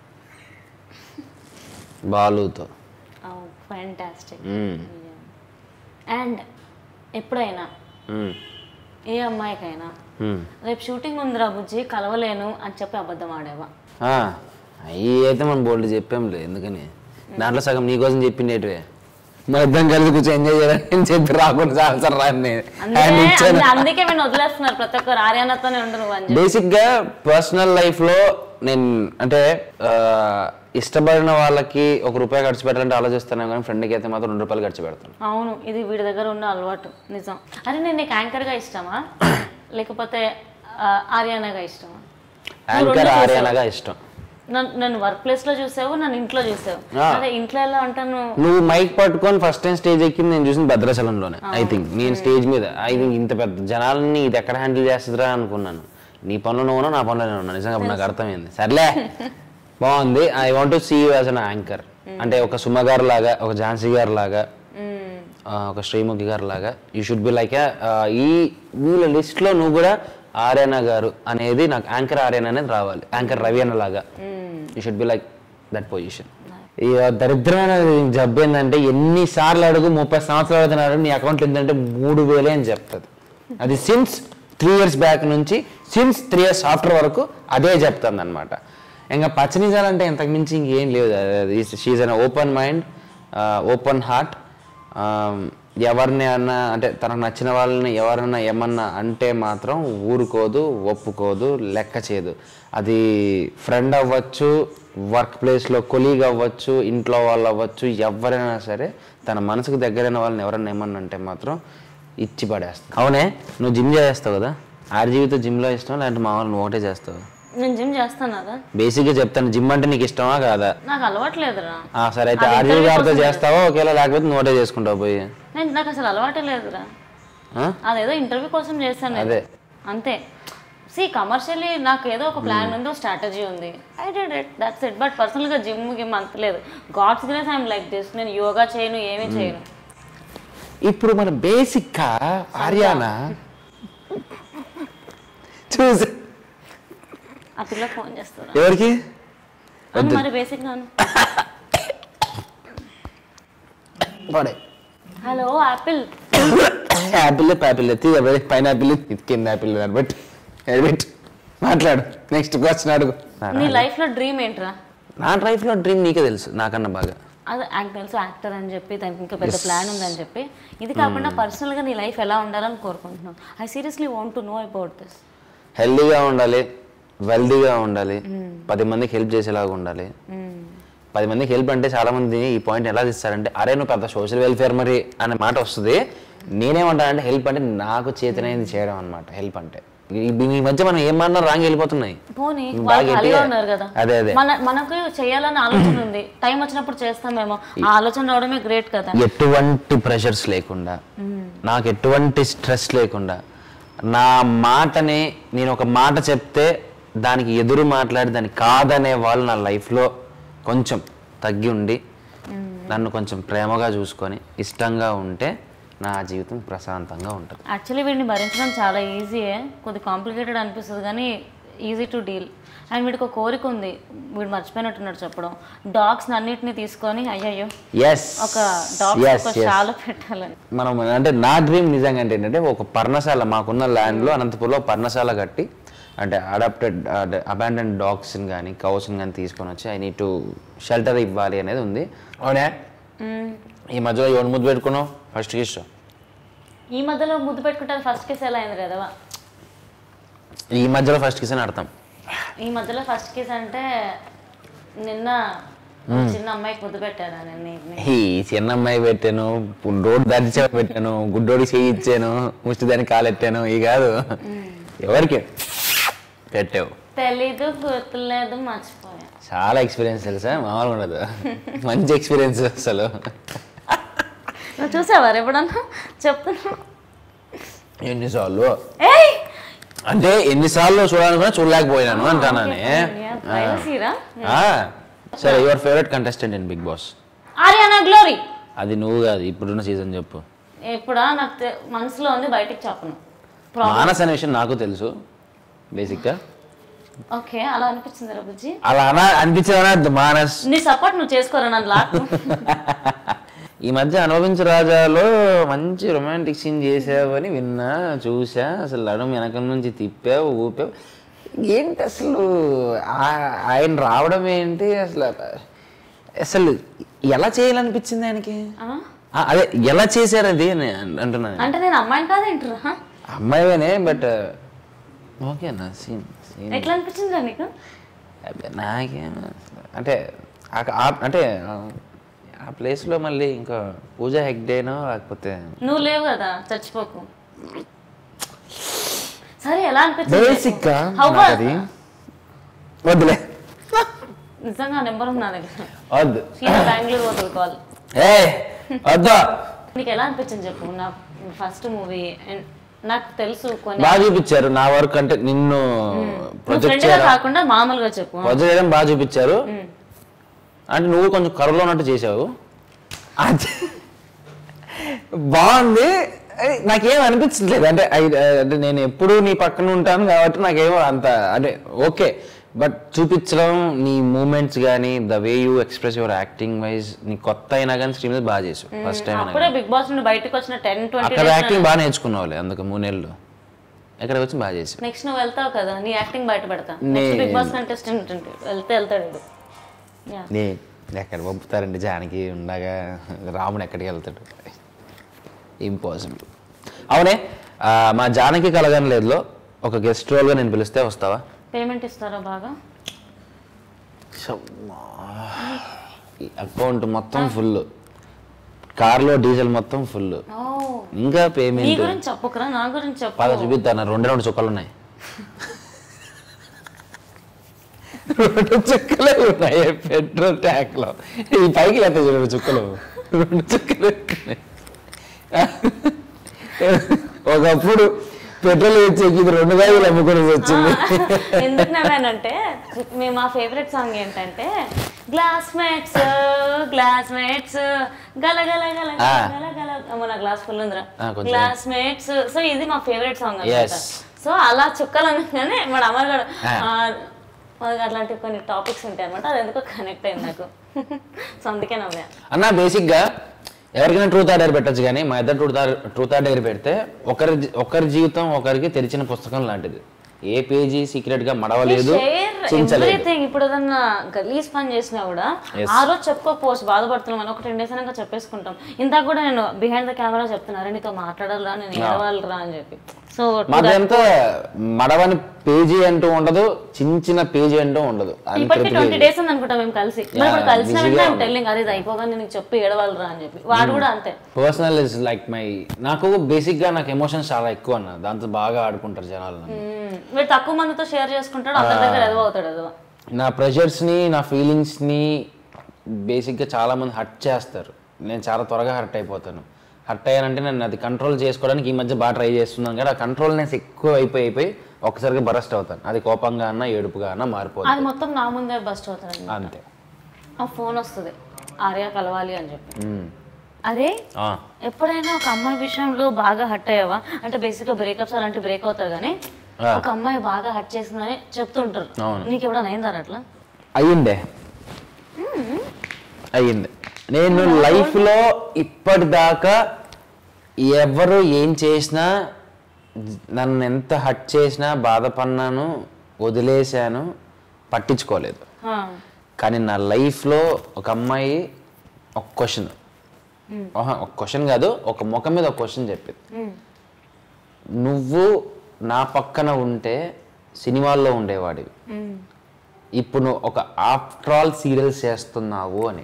బాలుతో ఫ్యాంటాస్టిక్ హ్మ్, అండ్ ఎప్పుడైనా హ్మ్, ఏ అమ్మాయికైనా హ్మ్. రేపు షూటింగ్ ఉందిరా బుజ్జి కలవలేను అని చెప్పి అబద్ధం ఆడేవా ఆ, అవి అయితే మనం బోల్డ్ చెప్పాంలే ఎందుకని దాంట్లో సగం నీకోసం చెప్పిండేటివే మన ఇద్దరం కలిసి కూర్చొని ఎంజాయ్ చేయాలని చెప్పి రాకుండా చాలా సార్ రాని అందుకే అందు- అందుకే మేము వదిలేస్తున్నారు ప్రతి ఒక్కరు ఆర్యానతోనే ఉండు నువ్వు అని చెప్పి బేసిక్ గా పర్సనల్ లైఫ్ లో నేను అంటే ఆ, ఇష్టపడిన వాళ్ళకి ఒక రూపాయి ఖర్చు పెట్టాలంటే ఆలోచిస్తాను కానీ ఫ్రెండ్కి అయితే మాత్రం రెండు రూపాయలు ఖర్చు పెడతాను అవును ఇది వీడి దగ్గర ఉన్న అలవాటు నిజం అరే నేను నీకు యాంకర్గా ఇష్టమా లేకపోతే ఆ, ఆర్యానాగా ఇష్టమా యాంకర్ ఆర్యానాగా ఇష్టం నన్ను నన్ను వర్క్ ప్లేస్ లో చూసావు నన్ను ఇంట్లో చూసావు ఆ. అదే ఇంట్లో ఎలా అంటాను నువ్వు మైక్ పట్టుకొని ఫస్ట్ టైం స్టేజ్ ఎక్కింది నేను చూసింది భద్రాచలంలోనే ఐ థింక్ నేను స్టేజ్ మీద ఐ థింక్ ఇంత పెద్ద జనాలని ఇది ఎక్కడ హ్యాండిల్ చేస్తుందిరా అనుకున్నాను నీ పనులు నువ్వు ఉన్నావు, నా పనులు నేను ఉన్నా నిజంగా అప్పుడు నాకు అర్థమైంది సర్లే బాగుంది I want to see you as an anchor అంటే ఒక సుమ గారు లాగా ఒక ఝాన్సీ గారు లాగా ఆ, ఒక శ్రీముఖి గారు లాగా యూ షుడ్ బి లైక్ ఈ వీళ్ళ లిస్ట్లో నువ్వు కూడా ఆర్యన గారు అనేది నాకు యాంకర్ ఆర్యన అనేది రావాలి యాంకర్ రవి అన్న లాగా you should be like that position ఇక దరిద్రమైన జబ్బు ఏంటంటే ఎన్నిసార్లు అడుగు ముప్పై సంవత్సరాలు అవుతున్నాడు నీ అకౌంట్లో ఏంటంటే మూడు వేలే అని చెప్తుంది అది సిన్స్ త్రీ ఇయర్స్ బ్యాక్ నుంచి సిన్స్ త్రీ ఇయర్స్ ఆఫ్టర్ వరకు అదే చెప్తుంది అనమాట ఇంకా పచ్చనిజాలంటే ఇంతకు మించి ఇంకేం లేదు she's an open mind open heart ఎవరిని అన్నా అంటే తనకు నచ్చిన వాళ్ళని ఎవరన్నా ఏమన్నా అంటే మాత్రం ఊరుకోదు ఒప్పుకోదు లెక్క చేయదు అది ఫ్రెండ్ అవ్వచ్చు వర్క్ ప్లేస్లో కొలీగ్ అవ్వచ్చు ఇంట్లో వాళ్ళు అవ్వచ్చు ఎవరైనా సరే తన మనసుకు దగ్గరైన వాళ్ళని ఎవరైనా ఏమన్నా అంటే మాత్రం ఇచ్చి పడేస్తాం అవునే నువ్వు జిమ్ చేస్తావు కదా ఆరు జీవితం జిమ్లో ఇష్టం లేదంటే మామూలు నువ్వు ఒకటే చేస్తావు నేను జిమ్ చేస్తాను కదా బేసిక్గా చెప్తాను జిమ్ అంటే నీకు ఇష్టమా కాదా నాకు అలవాట్లేదురా ఆ, సరే అయితే ఆర్జీవి గారితో చేస్తావా ఒకేలా లేకపోతే నోటే చేసుకుంటావు పోయి నేను నాకు అసలు అలవాటే లేదురా ఆ? అదేదో ఇంటర్వ్యూ కోసం చేస్తాను నేను. అదే. అంతే సి కమర్షియల్లీ నాకు ఏదో ఒక ప్లాన్ ఉంది స్ట్రాటజీ ఉంది I dead it that's it but పర్సనల్గా జిమ్ గిమ్ అంత లేదు God's grace I'm like this నేను యోగా చేయను ఏమీ చేయను ఇప్పుడు మన బేసిక్గా ఆర్యానా చూసి ఆ పిల్ల ఫోన్ చేస్తారా ఎవరికి అని మరి బేసిక్ గాను పడే హలో యాపిల్ యాపిల్ యాపిల్ ఎత్తి పైన యాపిల్ కింద యాపిల్ బట్ బట్ మాట్లాడు నెక్స్ట్ క్వశ్చన్ అడుగు నీ లైఫ్ లో డ్రీమ్ ఏంట్రా నా లైఫ్లో డ్రీమ్ నీకే తెలుసు నాకన్నా బాగా అది యాక్ట్ తెలుసు యాక్టర్ అని చెప్పి దానికి ఇంకా పెద్ద ప్లాన్ ఉందని చెప్పి ఇది కాకుండా personal గా నీ లైఫ్ ఎలా ఉండాలని కోరుకుంటున్నావు I seriously want to know about this హెల్దీగా ఉండాలి వెల్దీగా ఉండాలి పది మందికి హెల్ప్ చేసేలాగా ఉండాలి పది మందికి హెల్ప్ అంటే చాలా మంది ఈ పాయింట్ ఎలా తీస్తారంటే అరే నువ్వు పెద్ద సోషల్ వెల్ఫేర్ మరి అనే మాట వస్తుంది నేనేమంటానంటే హెల్ప్ అంటే నాకు చేతనైంది చేయడం అనమాట హెల్ప్ అంటే ఈ ఈ మధ్య మనం ఏం మాట్లాడినా రాంగ్ వెళ్ళిపోతున్నాయి పోనీ బాగా వాళ్ళు ఖాళీగా గట్టిగా- ఉన్నారు కదా అదే, అదే. మన మనకు చేయాలని ఆలోచన ఉంది టైం వచ్చినప్పుడు చేస్తామేమో ఆ ఆలోచన రావడమే గ్రేట్ కదా ఎటువంటి ప్రెషర్స్ లేకుండా నాకు ఎటువంటి స్ట్రెస్ లేకుండా నా మాటని నేను ఒక మాట చెప్తే దానికి ఎదురు మాట్లాడి దాన్ని కాదనే వాళ్ళు నా లైఫ్లో కొంచెం తగ్గి ఉండి నన్ను కొంచెం ప్రేమగా చూసుకొని ఇష్టంగా ఉంటే నా జీవితం ప్రశాంతంగా ఉంటుంది యాక్చువల్లీ వీడిని భరించడం చాలా ఈజీయే కొద్ది కాంప్లికేటెడ్ అనిపిస్తుంది కానీ ఈజీ టు డీల్ అండ్ వీడికి ఒక కోరిక ఉంది వీడు మర్చిపోయినట్టున్నాడు చెప్పడం డాగ్స్ అన్నిటిని తీసుకొని అయ్యయ్యో ఎస్ ఒక డాగ్స్ ఒక చాలా పెట్టాలని మనం అంటే నా డ్రీమ్ నిజంగా అంటే ఏంటంటే ఒక పర్ణశాల మాకున్న ల్యాండ్లో అనంతపూర్లో పర్ణశాల కట్టి అంటే అడాప్టెడ్ అబాండెడ్ డాగ్స్ని కానీ కౌస్ని కానీ తీసుకొని వచ్చి ఐ నీడ్ టు షెల్టర్ ఇవ్వాలి అనేది ఉంది అవునే ఈ మధ్యలో ఎవరు ముద్దు పెట్టుకున్నావు ఫస్ట్ కిస్ ఈ మధ్యలో ముద్దు పెట్టుకుంటారు ఫస్ట్ కిస్ ఎలా అయింది కదా ఈ మధ్యలో ఫస్ట్ కిస్ అని అర్థం ఈ మధ్యలో ఫస్ట్ కిస్ అంటే నిన్న ఒక చిన్న అమ్మాయికి ముద్దు పెట్టాను నేను నీ- ఈ చిన్న అమ్మాయి పెట్టాను రోడ్డు దాటి పెట్టాను గుడ్డోడి చేయి ఇచ్చాను ముష్టి దానికి కాలెట్టాను ఈ కాదు ఎవరికి పెట్టావు తెలీదు గుర్తులేదు మర్చిపోయా చాలా ఎక్స్పీరియన్స్ తెలుసా మామూలుగా ఉండదు మంచి ఎక్స్పీరియన్స్ అసలు నువ్వు చూసావా ఎప్పుడన్నా చెప్తున్నా ఎన్నిసార్లు ఏయ్ అంటే ఎన్నిసార్లు చూడాలనుకున్నా చూడలేకపోయినాను అంటానని ప్రైవసీరా ఆ, సరే your favourite contestant in Bigg Boss Ariyana Glory అది నువ్వు కాదు ఇప్పుడున్న సీజన్ చెప్పు ఎప్పుడా నాకు తె- మనసులో ఉంది బయటికి చెప్పను మానస్ అనే విషయం నాకు తెలుసు బేసిక్గా ఓకే అలా అనిపించింది రా బుజ్జి అలా అనా అనిపించేదనా మానస్ నీ సపోర్ట్ నువ్వు చేసుకోరా నన్ను లాక్ ఈ మధ్య అనుభవించు రాజాలో మంచి రొమాంటిక్ సీన్ చేసావని విన్నా చూసా అసలు నడుము వెనక నుంచి తిప్పావు ఊపావు ఏంటి అసలు ఆ- ఆయన రావడం ఏంటి అసలు అసలు ఎలా చేయాలనిపించింది ఆయనకి ఆ? ఆ, అదే ఎలా చేశారు అది అని అంటున్నాను అంటే నేను అమ్మాయిని కాదేంటరా అమ్మాయివేనే బట్ ఓకేనా సీన్ సీన్ ఎట్లా అనిపించిందిరా నీకు అబ్బే, నాకేం అసలు- అంటే ఆ- ఆ- అంటే ఆ- ఆ ప్లేస్లో మళ్ళీ ఇంకా పూజా హెగ్డేనో లేకపోతే నువ్వు లేవు కదా చచ్చిపోకు సరే ఎలా అనిపించింది బేసిక్గా How నాకు was- అది వద్దులే నిజంగా నెంబర్ ఉంది నా దగ్గర వద్దు సీదా బెంగళూరు పోతుంది కాల్ ఏ వద్దు నీకు ఎలా అనిపించింది చెప్పు నా ఫస్ట్ మూవీ నాకు తెలుసు కొన్ని బాగా చూపించారు నా వర్క్ అంటే నిన్ను నువ్వు ప్రొజెక్ట్ ఫ్రెండ్ గా చేయడం కాకుండా మామూలుగా చెప్పు ప్రొజెక్ట్ చేయడం బాగా చూపించారు అంటే నువ్వు కొంచెం కరువులో ఉన్నట్టు చేసావు అది బాగుంది అది నాకేం అనిపించట్లేదు అంటే ఐ- అంటే నేను ఎప్పుడూ నీ పక్కన ఉంటాను కాబట్టి నాకేమో అంత అంటే ఓకే బట్ చూపించడం నీ మూమెంట్స్ కానీ the way you express your acting wise నీ కొత్త అయినా కానీ స్ట్రీమ్ బాగా చేసావు ఫస్ట్ టైం అయినా అప్పుడే బిగ్ బాస్ నుండి బయటకు వచ్చిన టెన్ ట్వంటీ అక్కడ యాక్టింగ్ బాగా నేర్చుకున్నావులే అందుకు మూడేళ్ళు ఇక్కడ వచ్చి బాగా చేసావు నెక్స్ట్ నువ్వు వెళ్తావు కదా నీ యాక్టింగ్ బయట పెడతా నే- బిగ్ బాస్ కంటెస్టెంట్ వెళ్తే వెళ్తాడు వీడు. Yeah. నే ఎక్కడ పంపుతారండి జానకి ఉండగా రాముడు ఎక్కడికి వెళ్తాడు ఇంపాసిబుల్ అవునే ఆ, మా జానకి కలగనలేదులో ఒక గెస్ట్ రోల్గా నేను పిలిస్తే వస్తావా పేమెంట్ ఇస్తారా బాగా అకౌంట్ మొత్తం ఫుల్ కార్లో డీజిల్ మొత్తం ఫుల్ ఓ ఇంకా నీ పేమెంట్ గురించి చెప్పుకురా నా గురించి చెప్పు పద చూపిస్తాను రెండు రెండు చుక్కలు ఉన్నాయి రెండు చుక్కలే ఉన్నాయి పెట్రోల్ ట్యాంక్ లో ఈ పైకి లేకపోతే చూడండి చుక్కలు రెండు చుక్కలు ఉన్నాయి. ఒకప్పుడు పెట్రోల్ వచ్చేకి ఇది రెండు గాయలు అమ్ముకొని వచ్చింది ఎందుకు నవ్వానంటే మేము మా ఫేవరెట్ సాంగ్ ఏంటంటే గ్లాస్ మేట్స్ గ్లాస్ మేట్స్ గల గల గల ఆ. గల గల అమ్మో, నా గ్లాస్ ఫుల్ ఉందిరా ఆ, కొంచెం. గ్లాస్ మేట్స్ సో ఇది మా ఫేవరెట్ సాంగ్ Yes. సో అలా చుక్కలు అనగానే మన అమర్ గారు ఆ. ఆ, మనకి అట్లాంటి కొన్ని టాపిక్స్ ఉంటాయి అనమాట అది ఎందుకో కనెక్ట్ అయింది నాకు సో అందుకే నవ్వా అన్న బేసిక్గా ఎవరికైనా ట్రూత్ ఆర్డర్ పెట్టచ్చు కానీ మా ఇద్దరు ట్రూత్ ట్రూత్ ఆర్డర్ పెడితే ఒకరి జీ- ఒకరి జీవితం ఒకరికి తెరిచిన పుస్తకం లాంటిది ఏ పేజీ సీక్రెట్ గా మడవలేదు చించలేదు ఎవ్రీథింగ్ ఇప్పుడు ఏదన్నా గలీజ్ పని చేసినా కూడా ఆ రోజు చెప్పుకోకపోవచ్చు బాధపడుతున్నాం అని ఒక టెన్ డేస్ అయినాక చెప్పేసుకుంటాం ఇందాక కూడా నేను బిహైండ్ ద కెమెరా చెప్తున్నారా నీతో మాట్లాడాలరా నేను ఏడవాలరా అని చెప్పి సో మాదంతా మడవని పేజీ అంటూ ఉండదు చించిన పేజీ అంటూ ఉండదు అది ఇప్పటికి ట్వంటీ డేస్ ఉంది అనుకుంటా మేము కలిసి మరి ఇప్పుడు కలిసిన busy వెంటనే టెల్లింగ్ అది ఇది అయిపోగానే నీకు చెప్పి ఏడవాలరా అని చెప్పి వాడు కూడా అంతే పర్సనల్ ఇస్ లైక్ మై నాకు బేసిక్ గా నాకు ఎమోషన్స్ చాలా ఎక్కువ అన్న దాంతో బాగా ఆడుకుంటారు జనాలు నన్ను. మ్మ్. వీడు తక్కువ మందితో షేర్ చేసుకుంటాడు అందరి దగ్గర ఎదవ అవుతాడు ఎదవ నా ప్రెషర్స్ని నా ఫీలింగ్స్ని బేసిక్గా చాలామంది హర్ట్ చేస్తారు నేను చాలా త్వరగా హర్ట్ అయిపోతాను హర్ట్ అయ్యానంటే నేను అది కంట్రోల్ చేసుకోవడానికి ఈ మధ్య బాగా ట్రై చేస్తున్నాను కానీ ఆ కంట్రోల్నెస్ ఎక్కువ అయిపోయి అయిపోయి ఒక్కసారిగా బరస్ట్ అవుతాను అది కోపంగా అన్నా ఏడుపుగా అన్నా మారిపోతుంది అది మొత్తం నా ముందే బస్ట్ అవుతాడు అంతే ఆ ఫోన్ వస్తుంది ఆర్య కలవాలి అని చెప్పి మ్మ్. అరే ఆ, ఎప్పుడైనా ఒక అమ్మాయి విషయంలో బాగా హట్ అయ్యావా అంటే బేసిక్గా బ్రేకప్స్ అలాంటి బ్రేక్ అవుతారు కానీ ఆ. ఒక అమ్మాయి బాగా హట్ చేసిందని చెప్తుంటారు అవును. నీకు ఎప్పుడైనా అయిందా అట్లా అయ్యిందే అయ్యింది నేను లైఫ్లో ఇప్పటిదాకా ఎవరు ఏం చేసినా నన్ను ఎంత హట్ చేసినా బాధపడినాను వదిలేశాను పట్టించుకోలేదు ఆ. కానీ నా లైఫ్లో ఒక అమ్మాయి ఒక క్వశ్చన్ ఒక క్వశ్చన్ కాదు ఒక ముఖం మీద ఒక క్వశ్చన్ చెప్పింది మ్మ్. నువ్వు నా పక్కన ఉంటే సినిమాల్లో ఉండేవాడివి మ్మ్. ఇప్పుడు నువ్వు ఒక ఆఫ్టర్ ఆల్ సీరియల్స్ చేస్తున్నావు అని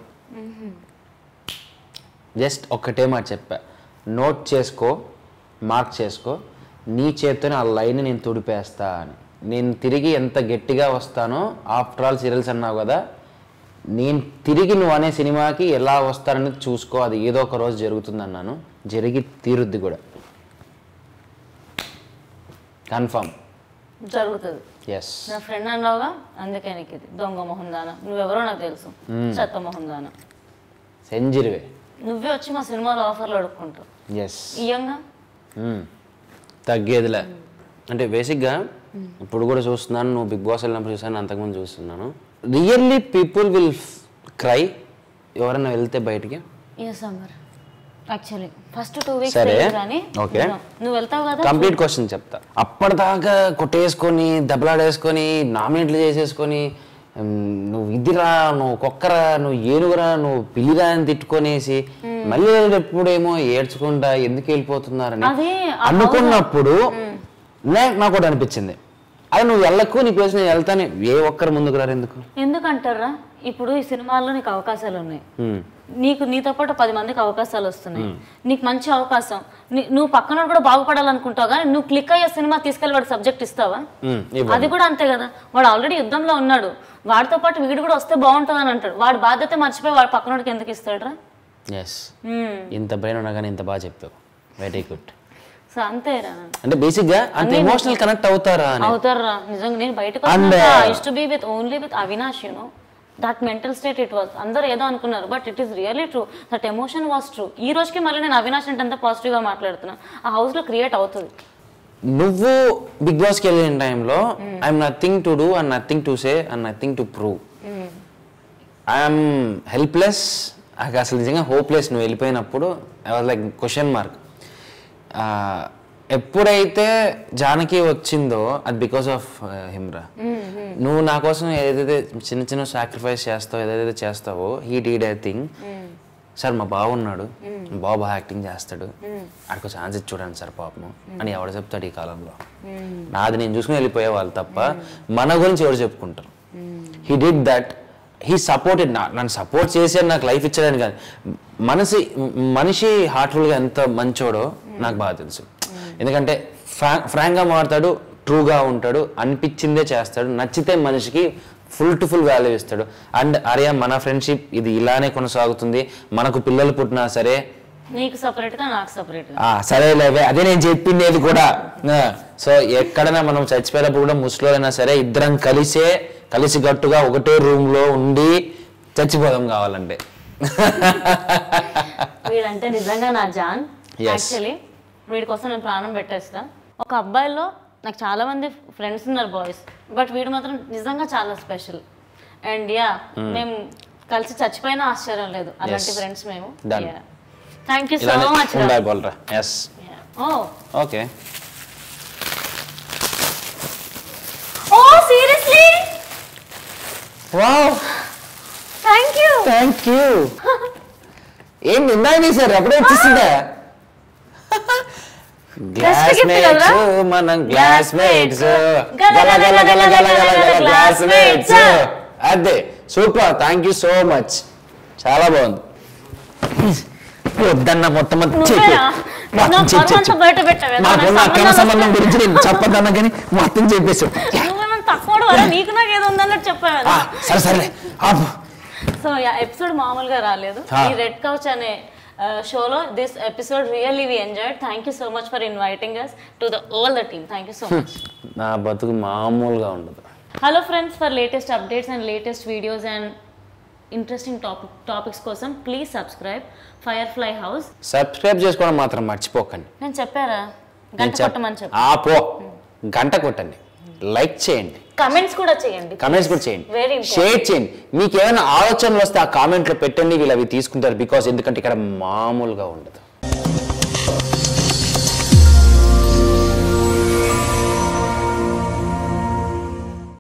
జస్ట్ ఒక్కటే మాట చెప్పా నోట్ చేసుకో మార్క్ చేసుకో నీ చేత్తోనే ఆ లైన్ నేను తుడిపేస్తా అని నేను తిరిగి ఎంత గట్టిగా వస్తానో ఆఫ్టర్ ఆల్ సీరియల్స్ అన్నావు కదా నేను తిరిగి నువ్వు అనే సినిమాకి ఎలా వస్తానని చూసుకో అది ఏదో ఒక రోజు జరుగుతుంది అన్నాను జరిగి తీరుద్ది కూడా కన్ఫర్మ్ జరుగుతుంది ఎస్ నా ఫ్రెండ్ అన్నావుగా అందుకే నీకు ఇది దొంగ మొహం దాన నువ్వెవరో నాకు తెలుసు చెత్త మొహం దాన సెంజరీవే నువ్వే వచ్చి మా సినిమాలో ఆఫర్లు అడుక్కుంటావు ఎస్ ఇయ్యంగా మ్మ్. తగ్గేదిలే అంటే బేసిక్గా ఇప్పుడు కూడా చూస్తున్నాను నువ్వు బిగ్ బాస్ వెళ్ళినప్పుడు చూసాను అంతకుముందు చూస్తున్నాను రియల్లీ పీపుల్ విల్ క్రై ఎవరైనా వెళ్తే బయటికి yes Amar actually first two weeks సరే. కానీ ఓకే. నువ్వు వెళ్తావు కదా కంప్లీట్ క్వశ్చన్ చెప్తా అప్పటిదాకా కొట్టేసుకొని దెబ్బలాడేసుకొని నామినేట్లు చేసేసుకొని ఉమ్, నువ్వు ఇదిరా నువ్వు కుక్కరా నువ్వు ఏనుగురా నువ్వు పిల్లిరా అని తిట్టుకొనేసి మళ్ళీ ఎప్పుడేమో ఏడ్చుకుంటా ఎందుకు వెళ్ళిపోతున్నారని అదే అనుకున్నప్పుడు నే- నాకు ఒకటి అనిపించింది అది నువ్వు వెళ్ళకు నీ ప్లేస్ నేను వెళ్తాను ఏ ఒక్కరు ముందుకు రారు ఎందుకు ఎందుకంటారా ఇప్పుడు ఈ సినిమాల్లో నీకు అవకాశాలు ఉన్నాయి ఉమ్, నీకు నీతో పాటు పది మందికి అవకాశాలు వస్తున్నాయి నీకు మంచి అవకాశం నీ- నువ్వు పక్కన కూడా బాగుపడాలనుకుంటావు కానీ నువ్వు క్లిక్ అయ్యే సినిమా తీసుకెళ్ళి వాడికి సబ్జెక్ట్ ఇస్తావా ఉమ్, ఇవ్వ. అది కూడా అంతే కదా వాడు ఆల్రెడీ యుద్ధంలో ఉన్నాడు వాడితో పాటు వీడు కూడా వస్తే బాగుంటుంది అని అంటాడు వాడి బాధ్యత మర్చిపోయి వాడు పక్కనోడికి ఎందుకు ఇస్తాడురా ఎస్ ఇంత బ్రెయిన్ ఉన్నా కానీ ఇంత బాగా చెప్తావు వెరీ గుడ్ సో అంతేరా అంటే బేసిక్గా అంత ఎమోషనల్ కనెక్ట్ అవుతారా అని అవుతారా నిజంగా నేను బయటకు And, use to be with only with Avinash you know that mental state it was అందరూ ఏదో అనుకున్నారు but it is really true that emotion was true ఈ రోజుకి మళ్ళీ నేను అవినాష్ అంటే అంత పాజిటివ్గా మాట్లాడుతున్నా ఆ హౌస్లో క్రియేట్ అవుతుంది నువ్వు బిగ్ బాస్కి వెళ్ళిన టైంలో I'm nothing to do and nothing to say and nothing to prove I'm helpless నాకు అసలు నిజంగా హోప్లెస్ నువ్వు వెళ్ళిపోయినప్పుడు I was like question mark ఎప్పుడైతే జానకి వచ్చిందో అది బికాస్ ఆఫ్ హిమ్రా నువ్వు నా కోసం ఏదైతే చిన్న చిన్న సాక్రిఫైస్ చేస్తావో ఏదైతే చేస్తావో he did I think sir మా బావ ఉన్నాడు బావ బాగా యాక్టింగ్ చేస్తాడు ఆడికి ఛాన్స్ ఇచ్చి చూడండి సార్ పాపము అని ఎవడు చెప్తాడు ఈ కాలంలో నాది నేను చూసుకుని వెళ్ళిపోయే వాళ్ళు తప్ప మన గురించి ఎవరు చెప్పుకుంటారు he did that he supported నన్ను సపోర్ట్ చేసి నాకు లైఫ్ ఇచ్చాడని కాదు మనసి మనిషి హార్ట్ఫుల్గా ఎంత మంచోడో నాకు బాగా తెలుసు ఎందుకంటే ఫ్రా ఫ్రాంక్గా మాట్లాడతాడు ట్రూగా ఉంటాడు అనిపించిందే చేస్తాడు నచ్చితే మనిషికి ఫుల్ టు ఫుల్ వాల్యూ ఇస్తాడు అండ్ అరే మన ఫ్రెండ్షిప్ ఇది ఇలానే కొనసాగుతుంది మనకు పిల్లలు పుట్టినా సరే నీకు సపరేట్గా నాకు సపరేట్గా ఆ, సరేలేవే అదే నేను చెప్పింది కూడా ఆ, సో ఎక్కడైనా మనం చచ్చిపోయినప్పుడు కూడా ముసలోళ్ళైనా సరే ఇద్దరం కలిసే కలిసి గట్టుగా ఒకటే రూమ్ లో ఉండి చచ్చిపోదాం కావాలంటే వీడంటే నిజంగా నా జాన్ Yes. యాక్చువల్లీ వీడి కోసం నేను ప్రాణం పెట్టేస్తా ఒక అబ్బాయిలో నాకు చాలా మంది ఫ్రెండ్స్ ఉన్నారు బాయ్స్ బట్ వీడు మాత్రం నిజంగా చాలా స్పెషల్ అండ్ యా మేము కలిసి చచ్చిపోయినా ఆశ్చర్యం లేదు అలాంటి Yes. ఫ్రెండ్స్ మేము Done. థ్యాంక్ యూ సో ఇలానే మచ్ ఉండాలి బోల్రా yes oh okay oh seriously wow thank you thank you ఏం ఇందాక సార్ అప్పుడే వచ్చేసిందా Best gift గ్లాస్మేట్స్ కదరా? మనం గ్లాస్మేట్స్ గల గల గల గల గల గల గల గల classmates. గ్లాస్మేట్స్ అదే super thank you so much చాలా బాగుంది వద్దన్న మొత్తం అంతా చెప్పు. నువ్వేనా మొత్తం నా చెప్పు, పరువు అంతా చెప్పు. బయట పెట్టావే నాకు నా అక్రమ సంబంధం గురించి నేను చెప్పదన్నా కానీ మొత్తం చెప్పేసి నువ్వేమన్నా తక్కువ వరా నీకు నాకు ఏదో ఉందన్నట్టు చెప్పావు ఆ, సరే సరే ఆపు సో ఎపిసోడ్ మామూలుగా రాలేదు Ah. ఈ రెడ్ కౌచ్ అనే షోలో this episode really we enjoyed thank you so much for inviting us to the all the team thank you so much నా బతుకు మామూలుగా ఉండదు hello friends for latest updates and latest videos and interesting topic topics కోసం please subscribe firefly house subscribe చేసుకోవడం మాత్రం మర్చిపోకండి నేను చెప్పారా నేను గంట చెప్- కొట్టమని చెప్పు ఆ పో గంట కొట్టండి లైక్ చేయండి కమెంట్స్ కూడా చేయండి కమెంట్స్ కూడా చేయండి Very important. షేర్ చేయండి మీకు ఏమైనా ఆలోచనలు వస్తే ఆ కామెంట్లో పెట్టండి వీళ్ళు అవి తీసుకుంటారు బికాస్ ఎందుకంటే ఇక్కడ మామూలుగా ఉండదు